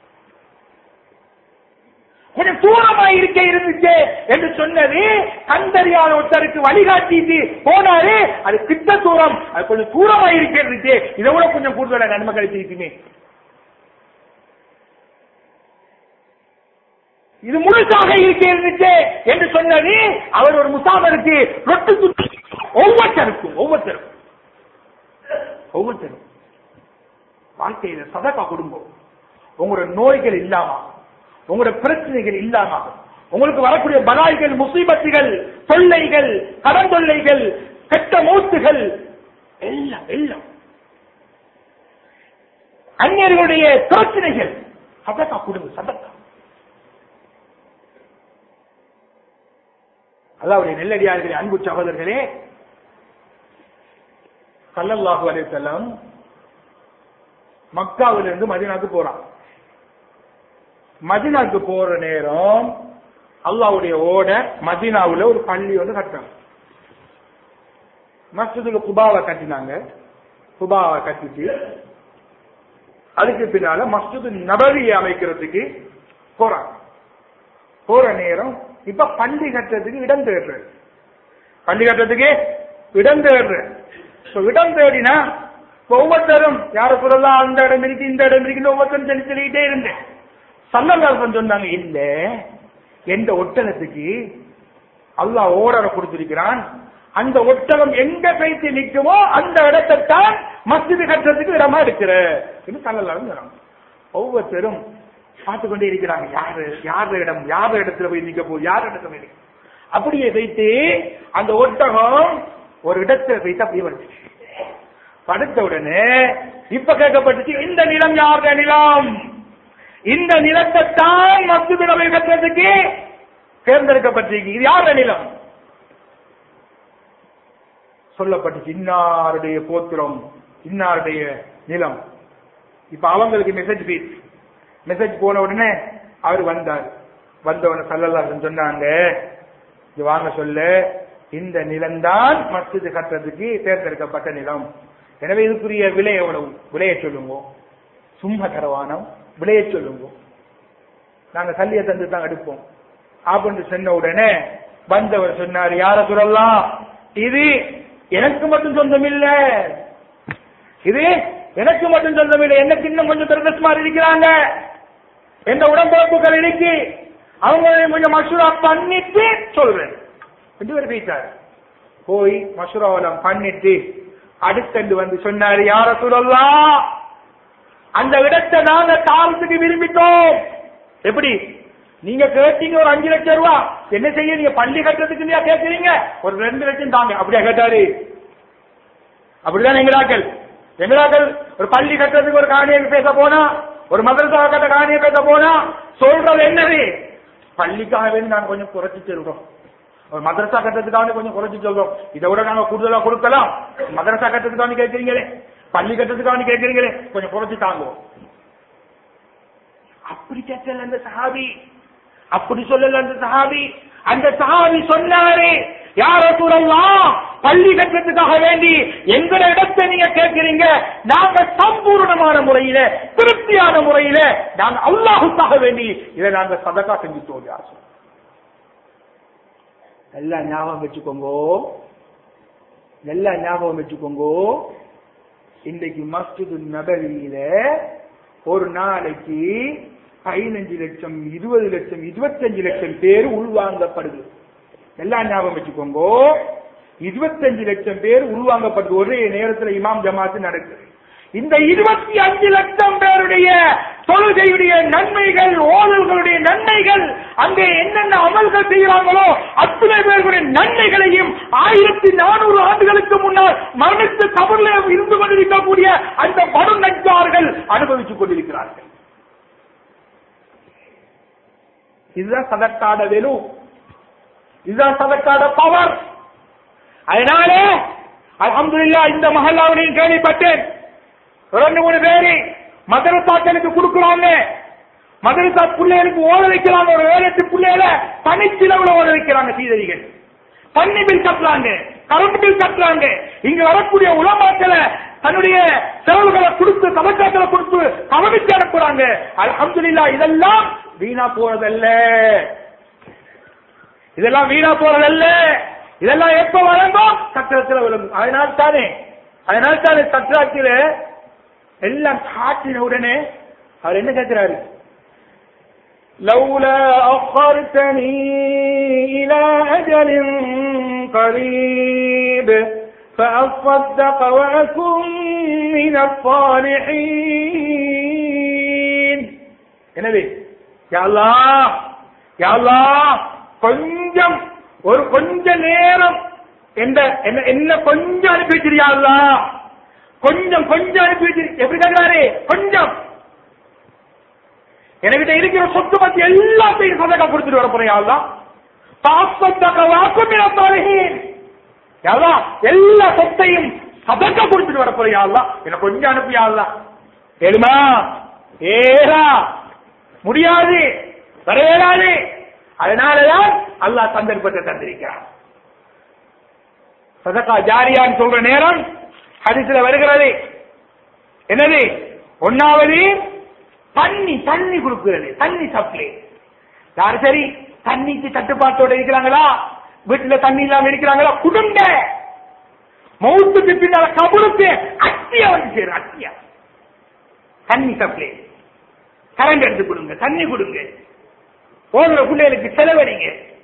கொஞ்சம் தூரமா இருக்க இருந்துச்சு என்று சொன்னது கண்டறியாத ஒருத்தருக்கு வழிகாட்டிட்டு போனாரு அது கிட்ட தூரம் அது கொஞ்சம் தூரமா இருக்க இருந்துச்சு இதை விட கொஞ்சம் கூடுதலா நன்மை கிடைச்சிருக்குமே இது முழுசாக இருக்க இருந்துச்சு என்று சொன்னது அவர் ஒரு முசாமருக்கு ரொட்டு துட்டு ஒவ்வொருத்தருக்கும் ஒவ்வொருத்தருக்கும் ஒவ்வொருத்தரும் வாழ்க்கையில சதக்கா குடும்பம் உங்களோட நோய்கள் இல்லாம உங்களோட பிரச்சனைகள் இல்லாம உங்களுக்கு வரக்கூடிய பலாய்கள் முசீபத்துகள் தொல்லைகள் கடன் தொல்லைகள் கெட்ட மூத்துகள் எல்லாம் எல்லாம் அந்நியர்களுடைய பிரச்சனைகள் சதக்கா குடும்பம் சதக்கா அல்லாவுடைய நெல்லடியார்களே அன்பு சகோதரர்களே சல்லல்லாஹு அலைஹி வஸல்லம் மக்காவிலிருந்து மதீனாக்கு போறான் மதீனாக்கு போற நேரம் அல்லாவுடைய ஓட மதீனாவுல ஒரு பள்ளி ஒன்று கட்டுறாங்க மஸ்ஜிதுக்கு குபாவை கட்டினாங்க குபாவை கட்டிட்டு அதுக்கு பின்னால மஸ்ஜிது நபவியை அமைக்கிறதுக்கு போறாங்க போற நேரம் இப்ப பள்ளி கட்டுறதுக்கு இடம் தேடுறது பள்ளி கட்டுறதுக்கு இடம் தேடுறது இப்ப இடம் தேடினா இப்ப ஒவ்வொருத்தரும் யார சொல்லலாம் அந்த இடம் இருக்கு இந்த இடம் இருக்கு ஒவ்வொருத்தரும் சொல்லி சொல்லிக்கிட்டே இருந்தேன் சல்லல்லாசன் சொன்னாங்க இல்ல எந்த ஒட்டகத்துக்கு அல்லாஹ் ஓடரை கொடுத்திருக்கிறான் அந்த ஒட்டகம் எங்க பேசி நிற்குமோ அந்த இடத்தை தான் மஸ்ஜிது கட்டுறதுக்கு இடமா இருக்கிற என்று சல்லல்லாசன் சொன்னாங்க ஒவ்வொருத்தரும் பார்த்து கொண்டே இருக்கிறாங்க யாரு யார் இடம் யார் இடத்துல போய் நிக்க போகுது யார் இடத்துல போய் நிக்க அப்படியே வைத்து அந்த ஒட்டகம் ஒரு இடத்துல வைத்து அப்படியே வந்துச்சு படுத்த உடனே இப்ப கேட்கப்பட்டுச்சு இந்த நிலம் யாருடைய நிலம் இந்த நிலத்தை தான் மஸ்ஜிது நபை கட்டுறதுக்கு தேர்ந்தெடுக்கப்பட்டிருக்கு இது யாருடைய நிலம் சொல்லப்பட்டுச்சு இன்னாருடைய கோத்திரம் இன்னாருடைய நிலம் இப்ப அவங்களுக்கு மெசேஜ் பீஸ் மெசேஜ் போன உடனே அவர் வந்தார் வந்தவன சல்லல்லாஹு சொன்னாங்க இது வாங்க சொல்ல இந்த நிலம்தான் மஸ்ஜிது கட்டுறதுக்கு தேர்ந்தெடுக்கப்பட்ட நிலம் எனவே இதுக்குரிய விலை எவ்வளவு விலையை சொல்லுங்க சும்மா தரவானம் விலையை சொல்லுங்க நாங்க சல்லியை தந்து தான் எடுப்போம் அப்படின்னு சொன்ன உடனே வந்தவர் சொன்னார் யார சொல்லலாம் இது எனக்கு மட்டும் சொந்தம் இல்ல இது எனக்கு மட்டும் சொந்தம் இல்லை எனக்கு இன்னும் கொஞ்சம் பிரதேசமார் இருக்கிறாங்க எந்த உடம்புறப்புகள் இருக்கு அவங்க கொஞ்சம் மசூரா பண்ணிட்டு சொல்றேன் ரெண்டு பேர் பேசிட்டார் போய் மசூராவலம் பண்ணிட்டு அடுத்தண்டு வந்து சொன்னாரு யார சொல்லலாம் அந்த இடத்தை நாங்க தாரத்துக்கு விரும்பிட்டோம் எப்படி நீங்க கேட்டீங்க ஒரு அஞ்சு லட்சம் ரூபா என்ன செய்ய நீங்க பள்ளி கட்டுறதுக்கு இல்லையா கேட்கறீங்க ஒரு ரெண்டு லட்சம் தாங்க அப்படியா கேட்டாரு அப்படிதான் எங்களாக்கள் எங்களாக்கள் ஒரு பள்ளி கட்டுறதுக்கு ஒரு காணியை பேச போனா ஒரு மதரசா கட்ட காணியை பேச போனா சொல்றது என்னது பள்ளிக்காக வேண்டி நாங்க கொஞ்சம் குறைச்சு சொல்றோம் ஒரு மதரசா கட்டத்துக்காக கொஞ்சம் குறைச்சு சொல்றோம் இதை விட நாங்க கூடுதலா கொடுக்கலாம் மதரசா கட்டத்துக்காக கேட்கறீங்களே பள்ளி கட்டத்துக்காக கேட்கறீங்களே கொஞ்சம் குறைச்சு தாங்குவோம் அப்படி கேட்கல அந்த சஹாபி அப்படி சொல்லல அந்த சஹாபி அந்த சஹாபி சொன்னாரு யார சூழல்லாம் பள்ளி கட்டத்துக்காக வேண்டி எங்கட இடத்தை நீங்க கேட்கிறீங்க நாங்க சம்பூர்ணமான முறையில திருப்தியான முறையில நாங்க அல்லாஹுக்காக வேண்டி இதை நாங்க சதக்கா செஞ்சுட்டோம் யார் சொல்ல நல்லா ஞாபகம் வச்சுக்கோங்க நல்லா ஞாபகம் வச்சுக்கோங்க இன்றைக்கு மஸ்ஜிது நபவியில ஒரு நாளைக்கு பதினஞ்சு லட்சம் இருபது லட்சம் இருபத்தஞ்சு லட்சம் பேர் உள்வாங்கப்படுது எல்லாம் ஞாபகம் வச்சுக்கோங்க இருபத்தஞ்சு லட்சம் பேர் உள்வாங்கப்படுது ஒரே நேரத்தில் இமாம் ஜமாத்து நடக்குது இந்த இருபத்தி அஞ்சு லட்சம் பேருடைய தொழுகையுடைய நன்மைகள் ஓதல்களுடைய நன்மைகள் அங்கே என்னென்ன அமல்கள் செய்கிறாங்களோ அத்தனை பேர்களுடைய நன்மைகளையும் ஆயிரத்தி நானூறு ஆண்டுகளுக்கு முன்னால் மரணித்து கபர்ல இருந்து கொண்டிருக்கக்கூடிய அந்த மனு நஞ்சார்கள் அனுபவித்துக் கொண்டிருக்கிறார்கள் இதுதான் சதக்காட வெலு இதுதான் சதக்காட பவர் அதனாலே அல்ஹம்துலில்லா இந்த மஹல்லாவுடையும் கேள்விப்பட்டேன் ரெண்டு மூணு பேரு மதரசாக்களுக்கு கொடுக்குறாங்க மதரசா பிள்ளைகளுக்கு ஓத வைக்கிறாங்க ஒரு ஏழு எட்டு பிள்ளைகள தனிச்சிலவுல ஓத வைக்கிறாங்க சீதரிகள் தண்ணி பில் கட்டுறாங்க கரண்ட் பில் கட்டுறாங்க இங்க வரக்கூடிய உலமாக்களை தன்னுடைய செலவுகளை கொடுத்து சமச்சாக்களை கொடுத்து கவனிச்சு அனுப்புறாங்க அல்ஹம்துலில்லா இதெல்லாம் வீணா போறதல்ல இதெல்லாம் வீணா போறதல்ல இதெல்லாம் எப்ப வழங்கும் சக்கரத்துல விளங்கும் அதனால தானே அதனால தானே சக்கராத்தில எல்லாம் காட்டின உடனே அவர் என்ன கேட்கிறாரு لولا أخرتني إلى أجل قريب فأصدق وأكن من الصالحين எனவே யா அல்லாஹ் யா அல்லாஹ் கொஞ்சம் ஒரு கொஞ்ச நேரம் என்ன என்ன என்ன கொஞ்சம் அனுப்பி வச்சிருயா அல்லாஹ் கொஞ்சம் கொஞ்சம் அனுப்பி வச்சிரு எப்படி கேட்கிறாரு கொஞ்சம் என்கிட்ட இருக்கிற சொத்து பத்தி எல்லாத்தையும் சதக்கா கொடுத்துட்டு வர போறேன் யாழ்லாம் எல்லா சொத்தையும் சதக்கா கொடுத்துட்டு வர போறேன் யாழ்லாம் என்ன கொஞ்சம் அனுப்பி யாழ்லாம் ஏழுமா ஏலா முடியாது வர இயலாது அதனாலதான் அல்லாஹ் சந்தர்ப்பத்தை தந்திருக்கிறான் சதக்கா ஜாரியான்னு சொல்ற நேரம் ஹதீஸ்ல வருகிறது என்னது ஒன்னாவது தண்ணி தண்ணி கொடுக்கிறது தண்ணி சப்ளை யாரு சரி தண்ணிக்கு தட்டுப்பாட்டோட இருக்கிறாங்களா வீட்டுல தண்ணி இல்லாம இருக்கிறாங்களா குடுங்க மௌத்துக்கு பின்னால கபருக்கு அத்தியா வந்து சேரும் அத்தியா தண்ணி சப்ளை கரண்ட் எடுத்து கொடுங்க தண்ணி கொடுங்க போடுற பிள்ளைகளுக்கு செலவழிங்க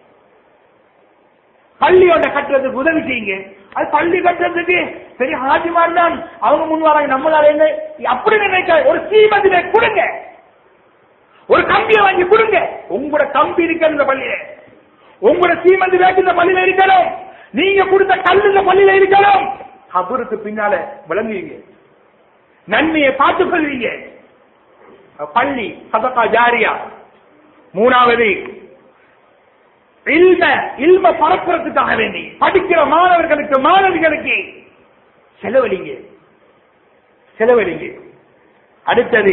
பள்ளியோட கட்டுறதுக்கு உதவி செய்யுங்க அது பள்ளி கட்டுறதுக்கு பெரிய ஹாஜிமார் தான் அவங்க முன் வராங்க நம்மளால என்ன அப்படி நினைக்க ஒரு சீமதியில கொடுங்க ஒரு கம்பியை வாங்கி கொடுங்க உங்களோட கம்பி இருக்க இந்த பள்ளியில உங்களோட சீமந்தி வேட்டு இந்த பள்ளியில இருக்கணும் நீங்க கொடுத்த கல் இந்த பள்ளியில இருக்கணும் கபருக்கு பின்னால விளங்குவீங்க நன்மையை பார்த்துக் கொள்வீங்க பள்ளி சதகா ஜாரியா மூணாவது இல்ம இல்ம பரப்புறதுக்காக வேண்டி படிக்கிற மாணவர்களுக்கு மாணவிகளுக்கு செலவழிங்க செலவழிங்க அடுத்தது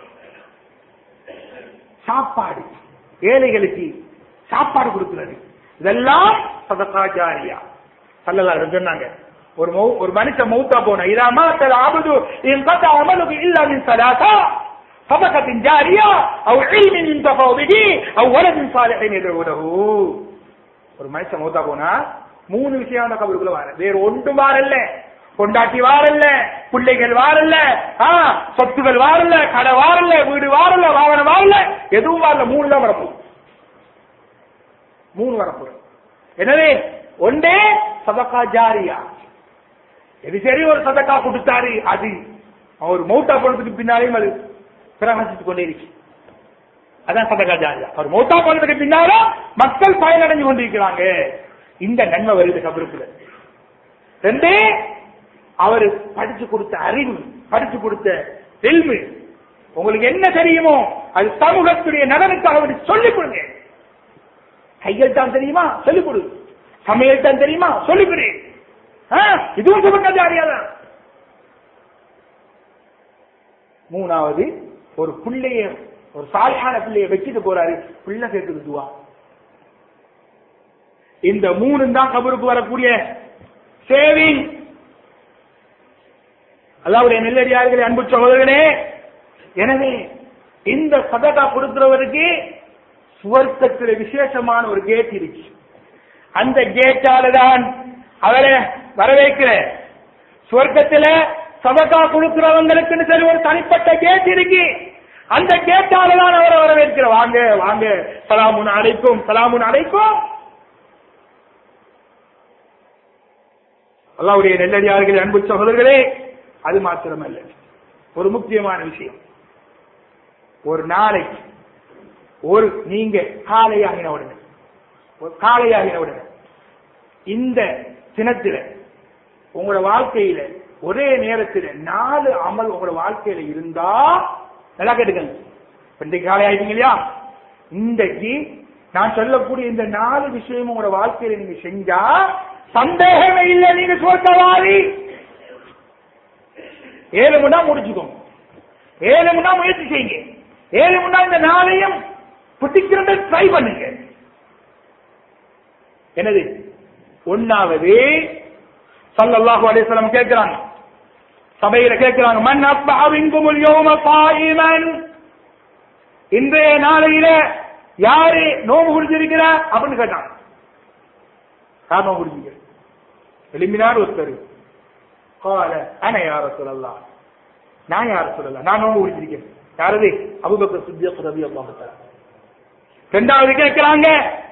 சாப்பாடு ஏழைகளுக்கு சாப்பாடு கொடுக்கிறது இதெல்லாம் சதகா ஜாரியா சல்லல்லாஹு சொன்னாங்க ஒரு மௌ ஒரு மனுஷன் மௌத்தா போன இதா மாத்தல் ஆபது இன் கத அமலுக்கு இல்லா மின் சலாசா صدقة جارية أو علم ينتفع به أو ولد صالح يدعو له ஒரு மனுஷன் மூத்தா போனா மூணு விஷயம் அந்த கபருக்குள்ள வார வேற ஒன்றும் வாரல்ல கொண்டாட்டி வாரல்ல பிள்ளைகள் வாரல்ல ஆ, சொத்துகள் வாரல்ல கடை வாரல்ல வீடு வாரல்ல வாகனம் வாரல்ல எதுவும் வாரல மூணு தான் வரப்போம் மூணு வரப்போம் எனவே ஒன்றே சதக்கா ஜாரியா எது சரி ஒரு சதக்கா கொடுத்தாரு அது அவர் மௌத்தா போனதுக்கு பின்னாலேயும் அது பிரகாசித்துக் கொண்டே இருக்கு அதான் சதகா ஜாரியா அவர் மௌத்தா போனதுக்கு பின்னாலும் மக்கள் பயனடைஞ்சு கொண்டிருக்கிறாங்க இந்த நன்மை வருது கபருக்குல ரெண்டே அவர் படிச்சு கொடுத்த அறிவு படிச்சு கொடுத்த எல்மு உங்களுக்கு என்ன தெரியுமோ அது சமூகத்துடைய நலனுக்காக வேண்டி சொல்லிக் கொடுங்க கைகள் தான் தெரியுமா சொல்லிக் கொடு சமையல் தான் தெரியுமா சொல்லிக் கொடு ஆ, இதுவும் சதகா ஜாரியா தான் மூணாவது ஒரு பிள்ளைய ஒரு சாலையான பிள்ளைய வச்சுட்டு போறாரு பிள்ளை கேட்குது துவா இந்த மூணு தான் கபருக்கு வரக்கூடிய சேவிங் அல்லாவுடைய நெல்லடியார்களே அன்பு சகோதரர்களே எனவே இந்த சதகா கொடுக்கிறவருக்கு சுவர்க்கத்தில் விசேஷமான ஒரு கேட் இருக்கு அந்த கேட்டால தான் அவரை வரவேற்கிற சுவர்க்கத்துல சதகா கொடுக்கிறவங்களுக்குன்னு சொல்லி ஒரு தனிப்பட்ட கேட் இருக்கு அந்த கேட்டால தான் அவரை வரவேற்கிற வாங்க வாங்க சலாமுன் அழைக்கும் சலாமுன் அழைக்கும் அல்லாவுடைய நெல்லடியார்கள் அன்பு சகோதரர்களே அது மாத்திரமல்ல ஒரு முக்கியமான விஷயம் ஒரு நாளைக்கு ஒரு நீங்க காலையாகின உடனே ஒரு காலையாகின உடனே இந்த தினத்தில உங்களோட வாழ்க்கையில ஒரே நேரத்தில் நாலு அமல் உங்களோட வாழ்க்கையில இருந்தா நல்லா கேட்டுக்கங்க இப்ப இன்றைக்கு காலை ஆயிட்டீங்க இல்லையா இன்றைக்கு நான் சொல்லக்கூடிய இந்த நாலு விஷயமும் உங்களோட வாழ்க்கையில நீங்க செஞ்சா சந்தேகமே இல்லை நீங்க சொர்க்கவாதி ஏழு முன்னா முடிச்சுக்கோங்க ஏழு முன்னா முயற்சி செய்யுங்க ஏழு முன்னா இந்த நாளையும் பிடிக்கிறத ட்ரை பண்ணுங்க என்னது ஒன்னாவது சல்லல்லாஹு அலைஹி வஸல்லம் கேட்கிறாங்க சபையில கேட்கிறாங்க மன் அஸ்பஹ மின்குமுல் யௌம காயிமன் இன்றைய நாளையில யாரு நோம்பு குடிச்சிருக்கிற அப்படின்னு கேட்டாங்க யார் நோம்பு குடிச்சிருக்க எளிமினார் ஒருத்தர் கால அன யார சொல்லலாம் நான் யார சொல்லலாம் நான் நோம்பு குடிச்சிருக்கேன் யாரது அபுபக்கர் சித்திக் ரவி அல்லாஹ் ரெண்டாவது கேட்கிறாங்க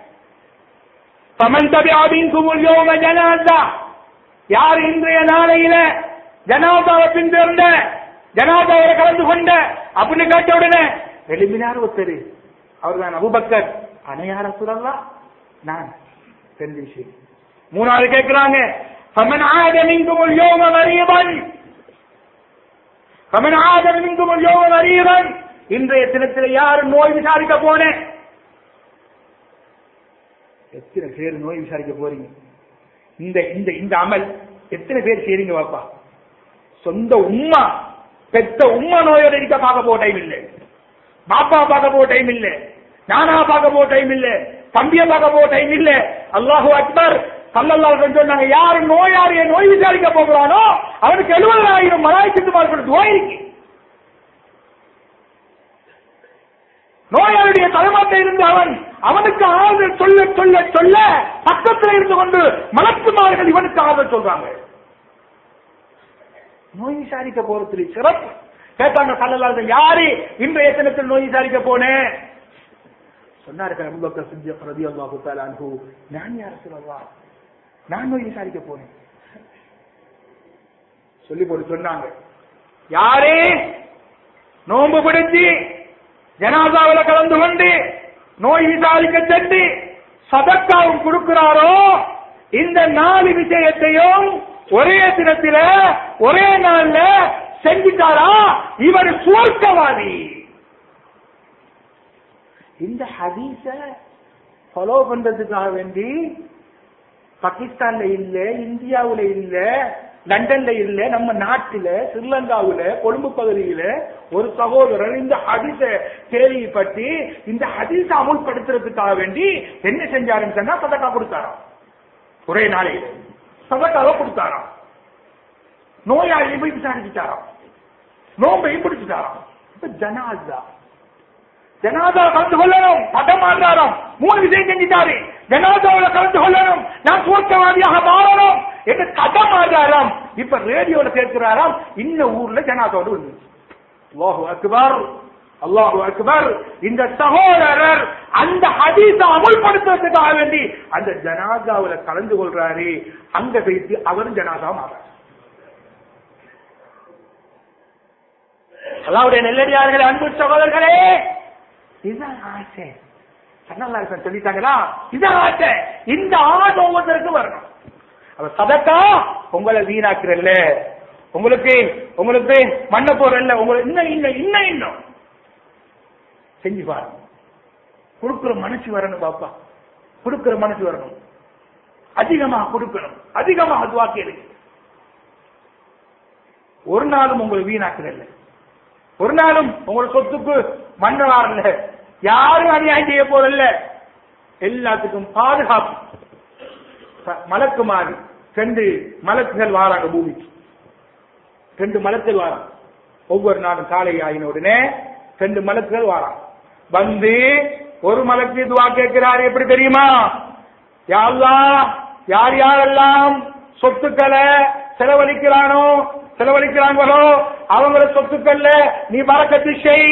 فمن تبع منكم اليوم جنازة யார் இன்றைய நாளையில ஜனாதாவை பின்தொடர்ந்த ஜனாதாவை கலந்து கொண்ட அப்படின்னு கேட்ட உடனே எழுப்பினார் ஒருத்தர் அவர் தான் அபுபக்கர் அனையார சொல்லலாம் நான் ரெண்டு விஷயம் மூணாவது கேட்கிறாங்க فمن عاد منكم اليوم مريضا فمن عاد منكم اليوم مريضا இன்றைய தினத்தில் யார் நோய் விசாரிக்க போனேன் எத்தனை பேர் நோய் விசாரிக்க போறீங்க இந்த இந்த இந்த அமல் எத்தனை பேர் செய்றீங்க வாப்பா சொந்த உம்மா பெத்த உம்மா நோயோட இருக்க பார்க்க போக டைம் இல்லை பாப்பா பார்க்க போக டைம் இல்லை நானா பார்க்க போக டைம் இல்லை தம்பிய பார்க்க போக டைம் இல்லை அல்லாஹு அக்பர் சல்லல்லாஹு சொன்னாங்க யாரு நோயாளிய நோய் விசாரிக்க போகிறானோ அவனுக்கு எழுபதாயிரம் மலாய்க்கு நோய் இருக்கு நோயாளியுடைய தலைமாட்டை இருந்து அவன் அவனுக்கு ஆறுதல் சொல்ல சொல்ல சொல்ல பக்கத்தில் இருந்து கொண்டு மலக்குமார்கள் இவனுக்கு ஆறுதல் சொல்றாங்க நோய் விசாரிக்க போறதுல சிறப்பு கேட்டாங்க சல்லல்லாஹு யாரு இன்றைய தினத்தில் நோய் விசாரிக்க போனேன் சொன்னார்கள் அபூபக்கர் சித்திக் ரலியல்லாஹு தஆலா அன்ஹு நான் யார் சொல்லலாம் நான் நோய் விசாரிக்க போனேன் சொல்லி போட்டு சொன்னாங்க யாரே நோன்பு பிடிச்சி ஜனாதாவில கலந்து கொண்டு நோய் விசாரிக்க சென்று சதக்காவும் கொடுக்கிறாரோ இந்த நாலு விஷயத்தையும் ஒரே தினத்தில ஒரே நாள்ல செஞ்சுட்டாரா இவர் சுவர்க்கவாதி இந்த ஹதீஸ ஃபாலோ பண்றதுக்காக வேண்டி பாகிஸ்தான்ல இல்ல இந்தியாவுல இல்ல லண்டன்ல இல்ல நம்ம நாட்டுல ஸ்ரீலங்காவுல கொழும்பு பகுதியில ஒரு சகோதரர் இந்த ஹதீஸ கேள்விப்பட்டு இந்த ஹதீஸ அமுல்படுத்துறதுக்காக வேண்டி என்ன செஞ்சாருன்னு சொன்னா சதக்கா கொடுத்தாராம் ஒரே நாளையில சதக்காவை கொடுத்தாராம் நோயாளியை போய் விசாரிச்சுட்டாராம் நோம்பையும் பிடிச்சிட்டாராம் இப்ப ஜனாதா ஜனாதா கலந்து கொள்ளணும் படம் ஆடுறாராம் மூணு விஷயம் செஞ்சுட்டாரு ஜனாதாவில் கலந்து கொள்ளணும் நான் சுவர்க்கவாதியாக மாறணும் என்று கதம் ஆதாரம் இப்ப ரேடியோல கேட்கிறாராம் இந்த ஊர்ல ஜனாதாவோடு வந்து அல்லாஹு அக்பர் அல்லாஹு அக்பர் இந்த சகோதரர் அந்த ஹதீஸ அமுல்படுத்துறதுக்காக வேண்டி அந்த ஜனாதாவுல கலந்து கொள்றாரு அங்க வைத்து அவரும் ஜனாதா மாறார் அல்லாவுடைய நெல்லடியார்களே அன்பு சகோதரர்களே இதுதான் ஆசை சன்னல்லாசன் சொல்லிட்டாங்களா இதான் ஆசை இந்த ஆசை ஒவ்வொருத்தருக்கும் வரணும் அவ சதக்கா உங்களை வீணாக்குறல்ல உங்களுக்கு உங்களுக்கு மண்ண போறல்ல உங்களுக்கு இன்னும் இன்னும் இன்னும் இன்னும் செஞ்சு பாருங்க கொடுக்கிற மனசு வரணும் பாப்பா கொடுக்கிற மனசு வரணும் அதிகமா கொடுக்கணும் அதிகமா அதுவா கேளு ஒரு நாளும் உங்களை வீணாக்குறல்ல ஒரு நாளும் உங்களோட சொத்துக்கு மண்ண வாரல யாரும் அநியாயம் செய்ய போறல்ல எல்லாத்துக்கும் பாதுகாப்பு ப- மலக்கு மாறி ரெண்டு மலக்குகள் வாராங்க பூமிக்கு ரெண்டு மலக்குகள் வாராங்க ஒவ்வொரு நாளும் காலை ஆயின உடனே ரெண்டு மலக்குகள் வாராங்க வந்து ஒரு மலக்கு துவா கேட்கிறார் எப்படி தெரியுமா யா அல்லாஹ், யார் யாரெல்லாம் சொத்துக்களை செலவழிக்கிறானோ செலவழிக்கிறாங்களோ அவங்கள சொத்துக்கள்ல நீ பறக்கத்து செய்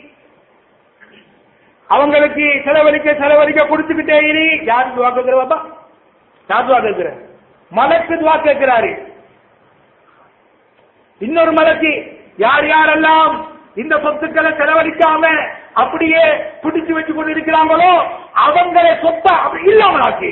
அவங்களுக்கு செலவழிக்க செலவழிக்க கொடுத்துக்கிட்டே இரு யார் துவா கேட்கிற பாப்பா யார் துவா கேட்கிற மலக்கு துவா கேட்கிறாரு இன்னொரு மலக்கு யார் யாரெல்லாம் இந்த சொத்துக்களை செலவழிக்காம அப்படியே பிடிச்சு வச்சு கொண்டு இருக்கிறாங்களோ அவங்கள சொத்தை அப்படி இல்லாமலாக்கி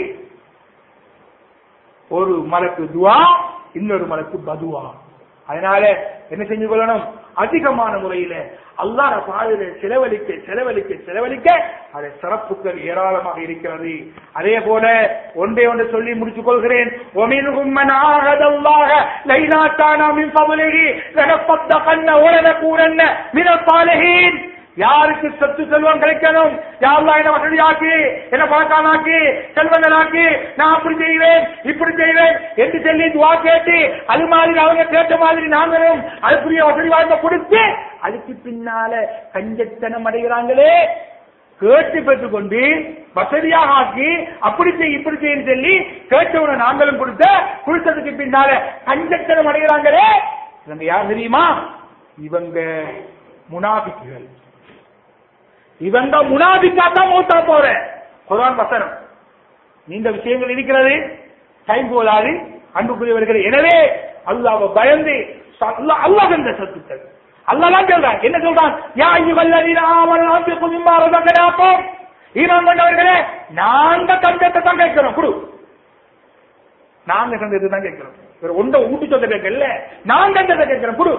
ஒரு மலக்கு துவா இன்னொரு மலக்கு பதுவா அதனால என்ன செஞ்சு கொள்ளணும் அதிகமான முறையில அல்லாஹ் பாதையில செலவழிக்க செலவழிக்க செலவழிக்க அது சிறப்புகள் ஏராளமாக இருக்கிறது அதே போல ஒன்றே ஒன்று சொல்லி முடித்துக் கொள்கிறேன் وَمِنْهُمْ مَنْ عَاهَدَ اللَّهَ لَئِنْ آتَانَا مِنْ فَضْلِهِ لَنَصَّدَّقَنَّ وَلَنَكُونَنَّ مِنَ الصَّالِحِينَ யாருக்கு சொத்து செல்வம் கிடைக்கணும் யாரெல்லாம் என்ன வசதியாக்கி என்ன பணக்காரனாக்கி செல்வந்தனாக்கி நான் அப்படி செய்வேன் இப்படி செய்வேன் என்று சொல்லி துவா கேட்டு அது மாதிரி அவங்க கேட்ட மாதிரி நாங்களும் அதுக்குரிய வசதி வாய்ப்பை கொடுத்து அதுக்கு பின்னால கஞ்சத்தனம் அடைகிறாங்களே கேட்டு பெற்றுக்கொண்டு வசதியாக ஆக்கி அப்படி செய் இப்படி செய்யும் சொல்லி கேட்டவனை நாங்களும் கொடுத்த கொடுத்ததுக்கு பின்னால கஞ்சத்தனம் அடைகிறாங்களே இவங்க யார் தெரியுமா இவங்க முனாபிக்குகள் இவங்க முனாபிக்கா தான் மூத்தா போற குரான் வசனம் நீண்ட விஷயங்கள் இருக்கிறது டைம் போதாது அன்புக்குரியவர்களே எனவே அல்லாஹ்வை பயந்து அல்லாஹ் அல்லாஹ் இந்த சத்துக்கள் அல்லாஹ் தான் சொல்றான் என்ன சொல்றான் யா ஐயுவல்லதீன ஆமனு அன்ஃபிகு மிம்மா ரஸக்னாக்கும் ஈமான் கொண்டவர்களே நாங்க தங்கத்தை தான் கேட்கிறோம் குடு நாங்க தங்கத்தை தான் கேட்கிறோம் வேற ஒன்றை ஊட்டி சொந்த கேட்கல நான் தங்கத்தை கேட்கிறோம் குடு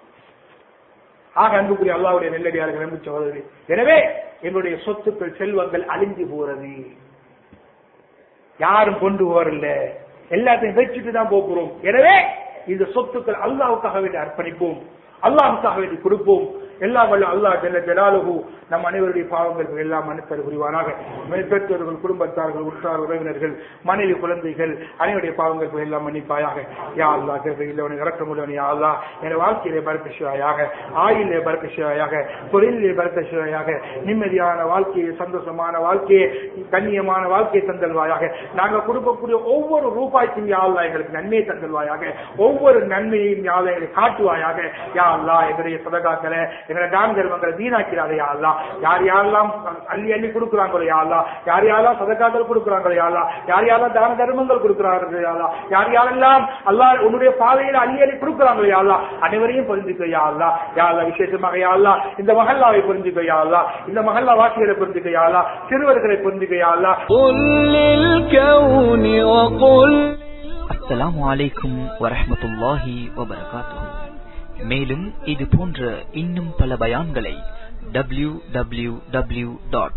ஆக அன்புக்குரிய அல்லாவுடைய நெல்லடியார்கள் அன்பு சகோதரி எனவே எங்களுடைய சொத்துக்கள் செல்வங்கள் அழிஞ்சு போறது யாரும் கொண்டு போறதில்ல எல்லாத்தையும் வச்சுட்டு தான் போகிறோம் எனவே இந்த சொத்துக்கள் அல்லாவுக்காக வேண்டி அர்ப்பணிப்போம் அல்லாஹுக்காக வேண்டி கொடுப்போம் எல்லாம் வல்ல அல்லாஹ் ஜல்ல ஜலாலுஹு நம் அனைவருடைய பாவங்கள் எல்லாம் மன்னித்தல் புரிவானாக மேல் பெற்றோர்கள் குடும்பத்தார்கள் உற்றார் உறவினர்கள் மனைவி குழந்தைகள் அனைவருடைய பாவங்கள் எல்லாம் மன்னிப்பாயாக யா அல்லா இல்லவனை இறக்கமுள்ளவன் யா அல்லா என் வாழ்க்கையிலே பரக்கஷிவாயாக ஆயிலே பரக்கஷிவாயாக தொழிலே பரக்கஷிவாயாக நிம்மதியான வாழ்க்கையை சந்தோஷமான வாழ்க்கையை கண்ணியமான வாழ்க்கையை தந்தல்வாயாக நாங்கள் கொடுக்கக்கூடிய ஒவ்வொரு ரூபாய்க்கும் யா அல்லா எங்களுக்கு நன்மையை தந்தல்வாயாக ஒவ்வொரு நன்மையையும் யா அல்லா எங்களுக்கு காட்டுவாயாக யா அல்லா எங்களுடைய சதகாக்களை எங்களை தான தர்மங்களை வீணாக்கிறாரே யா அல்லா யார் யாரெல்லாம் அள்ளி அள்ளி கொடுக்குறாங்களோ யா அல்லா யார் யாரெல்லாம் சதகாக்கள் கொடுக்குறாங்களோ யா அல்லா யார் யாரெல்லாம் தான தர்மங்கள் கொடுக்குறார்கள் யா அல்லா யார் யாரெல்லாம் அல்லாஹ் உன்னுடைய பாதையில் அள்ளி அள்ளி கொடுக்குறாங்களோ யா அல்லா அனைவரையும் புரிஞ்சுக்கோ யா அல்லா யா அல்லா விசேஷமாக யா அல்லா இந்த மஹல்லாவை புரிஞ்சுக்கோ யா அல்லா இந்த மஹல்லா வாசிகளை புரிஞ்சுக்கோ யா அல்லா சிறுவர்களை புரிஞ்சுக்கோ யா அல்லா قل للكون وقل அஸ்ஸலாமு அலைக்கும் வரஹ்மத்துல்லாஹி வபரகாத்துஹு மேலும் இது போன்ற இன்னும் பல பயான்களை W W W dot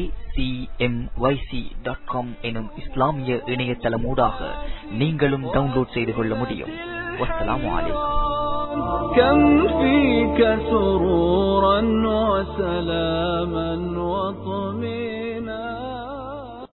dot com எனும் இஸ்லாமிய இணையதளமூடாக நீங்களும் டவுன்லோட் செய்து கொள்ள முடியும் வஸ்ஸலாமு அலைக்கும் كم فيك سرورا وسلاما وطمئنا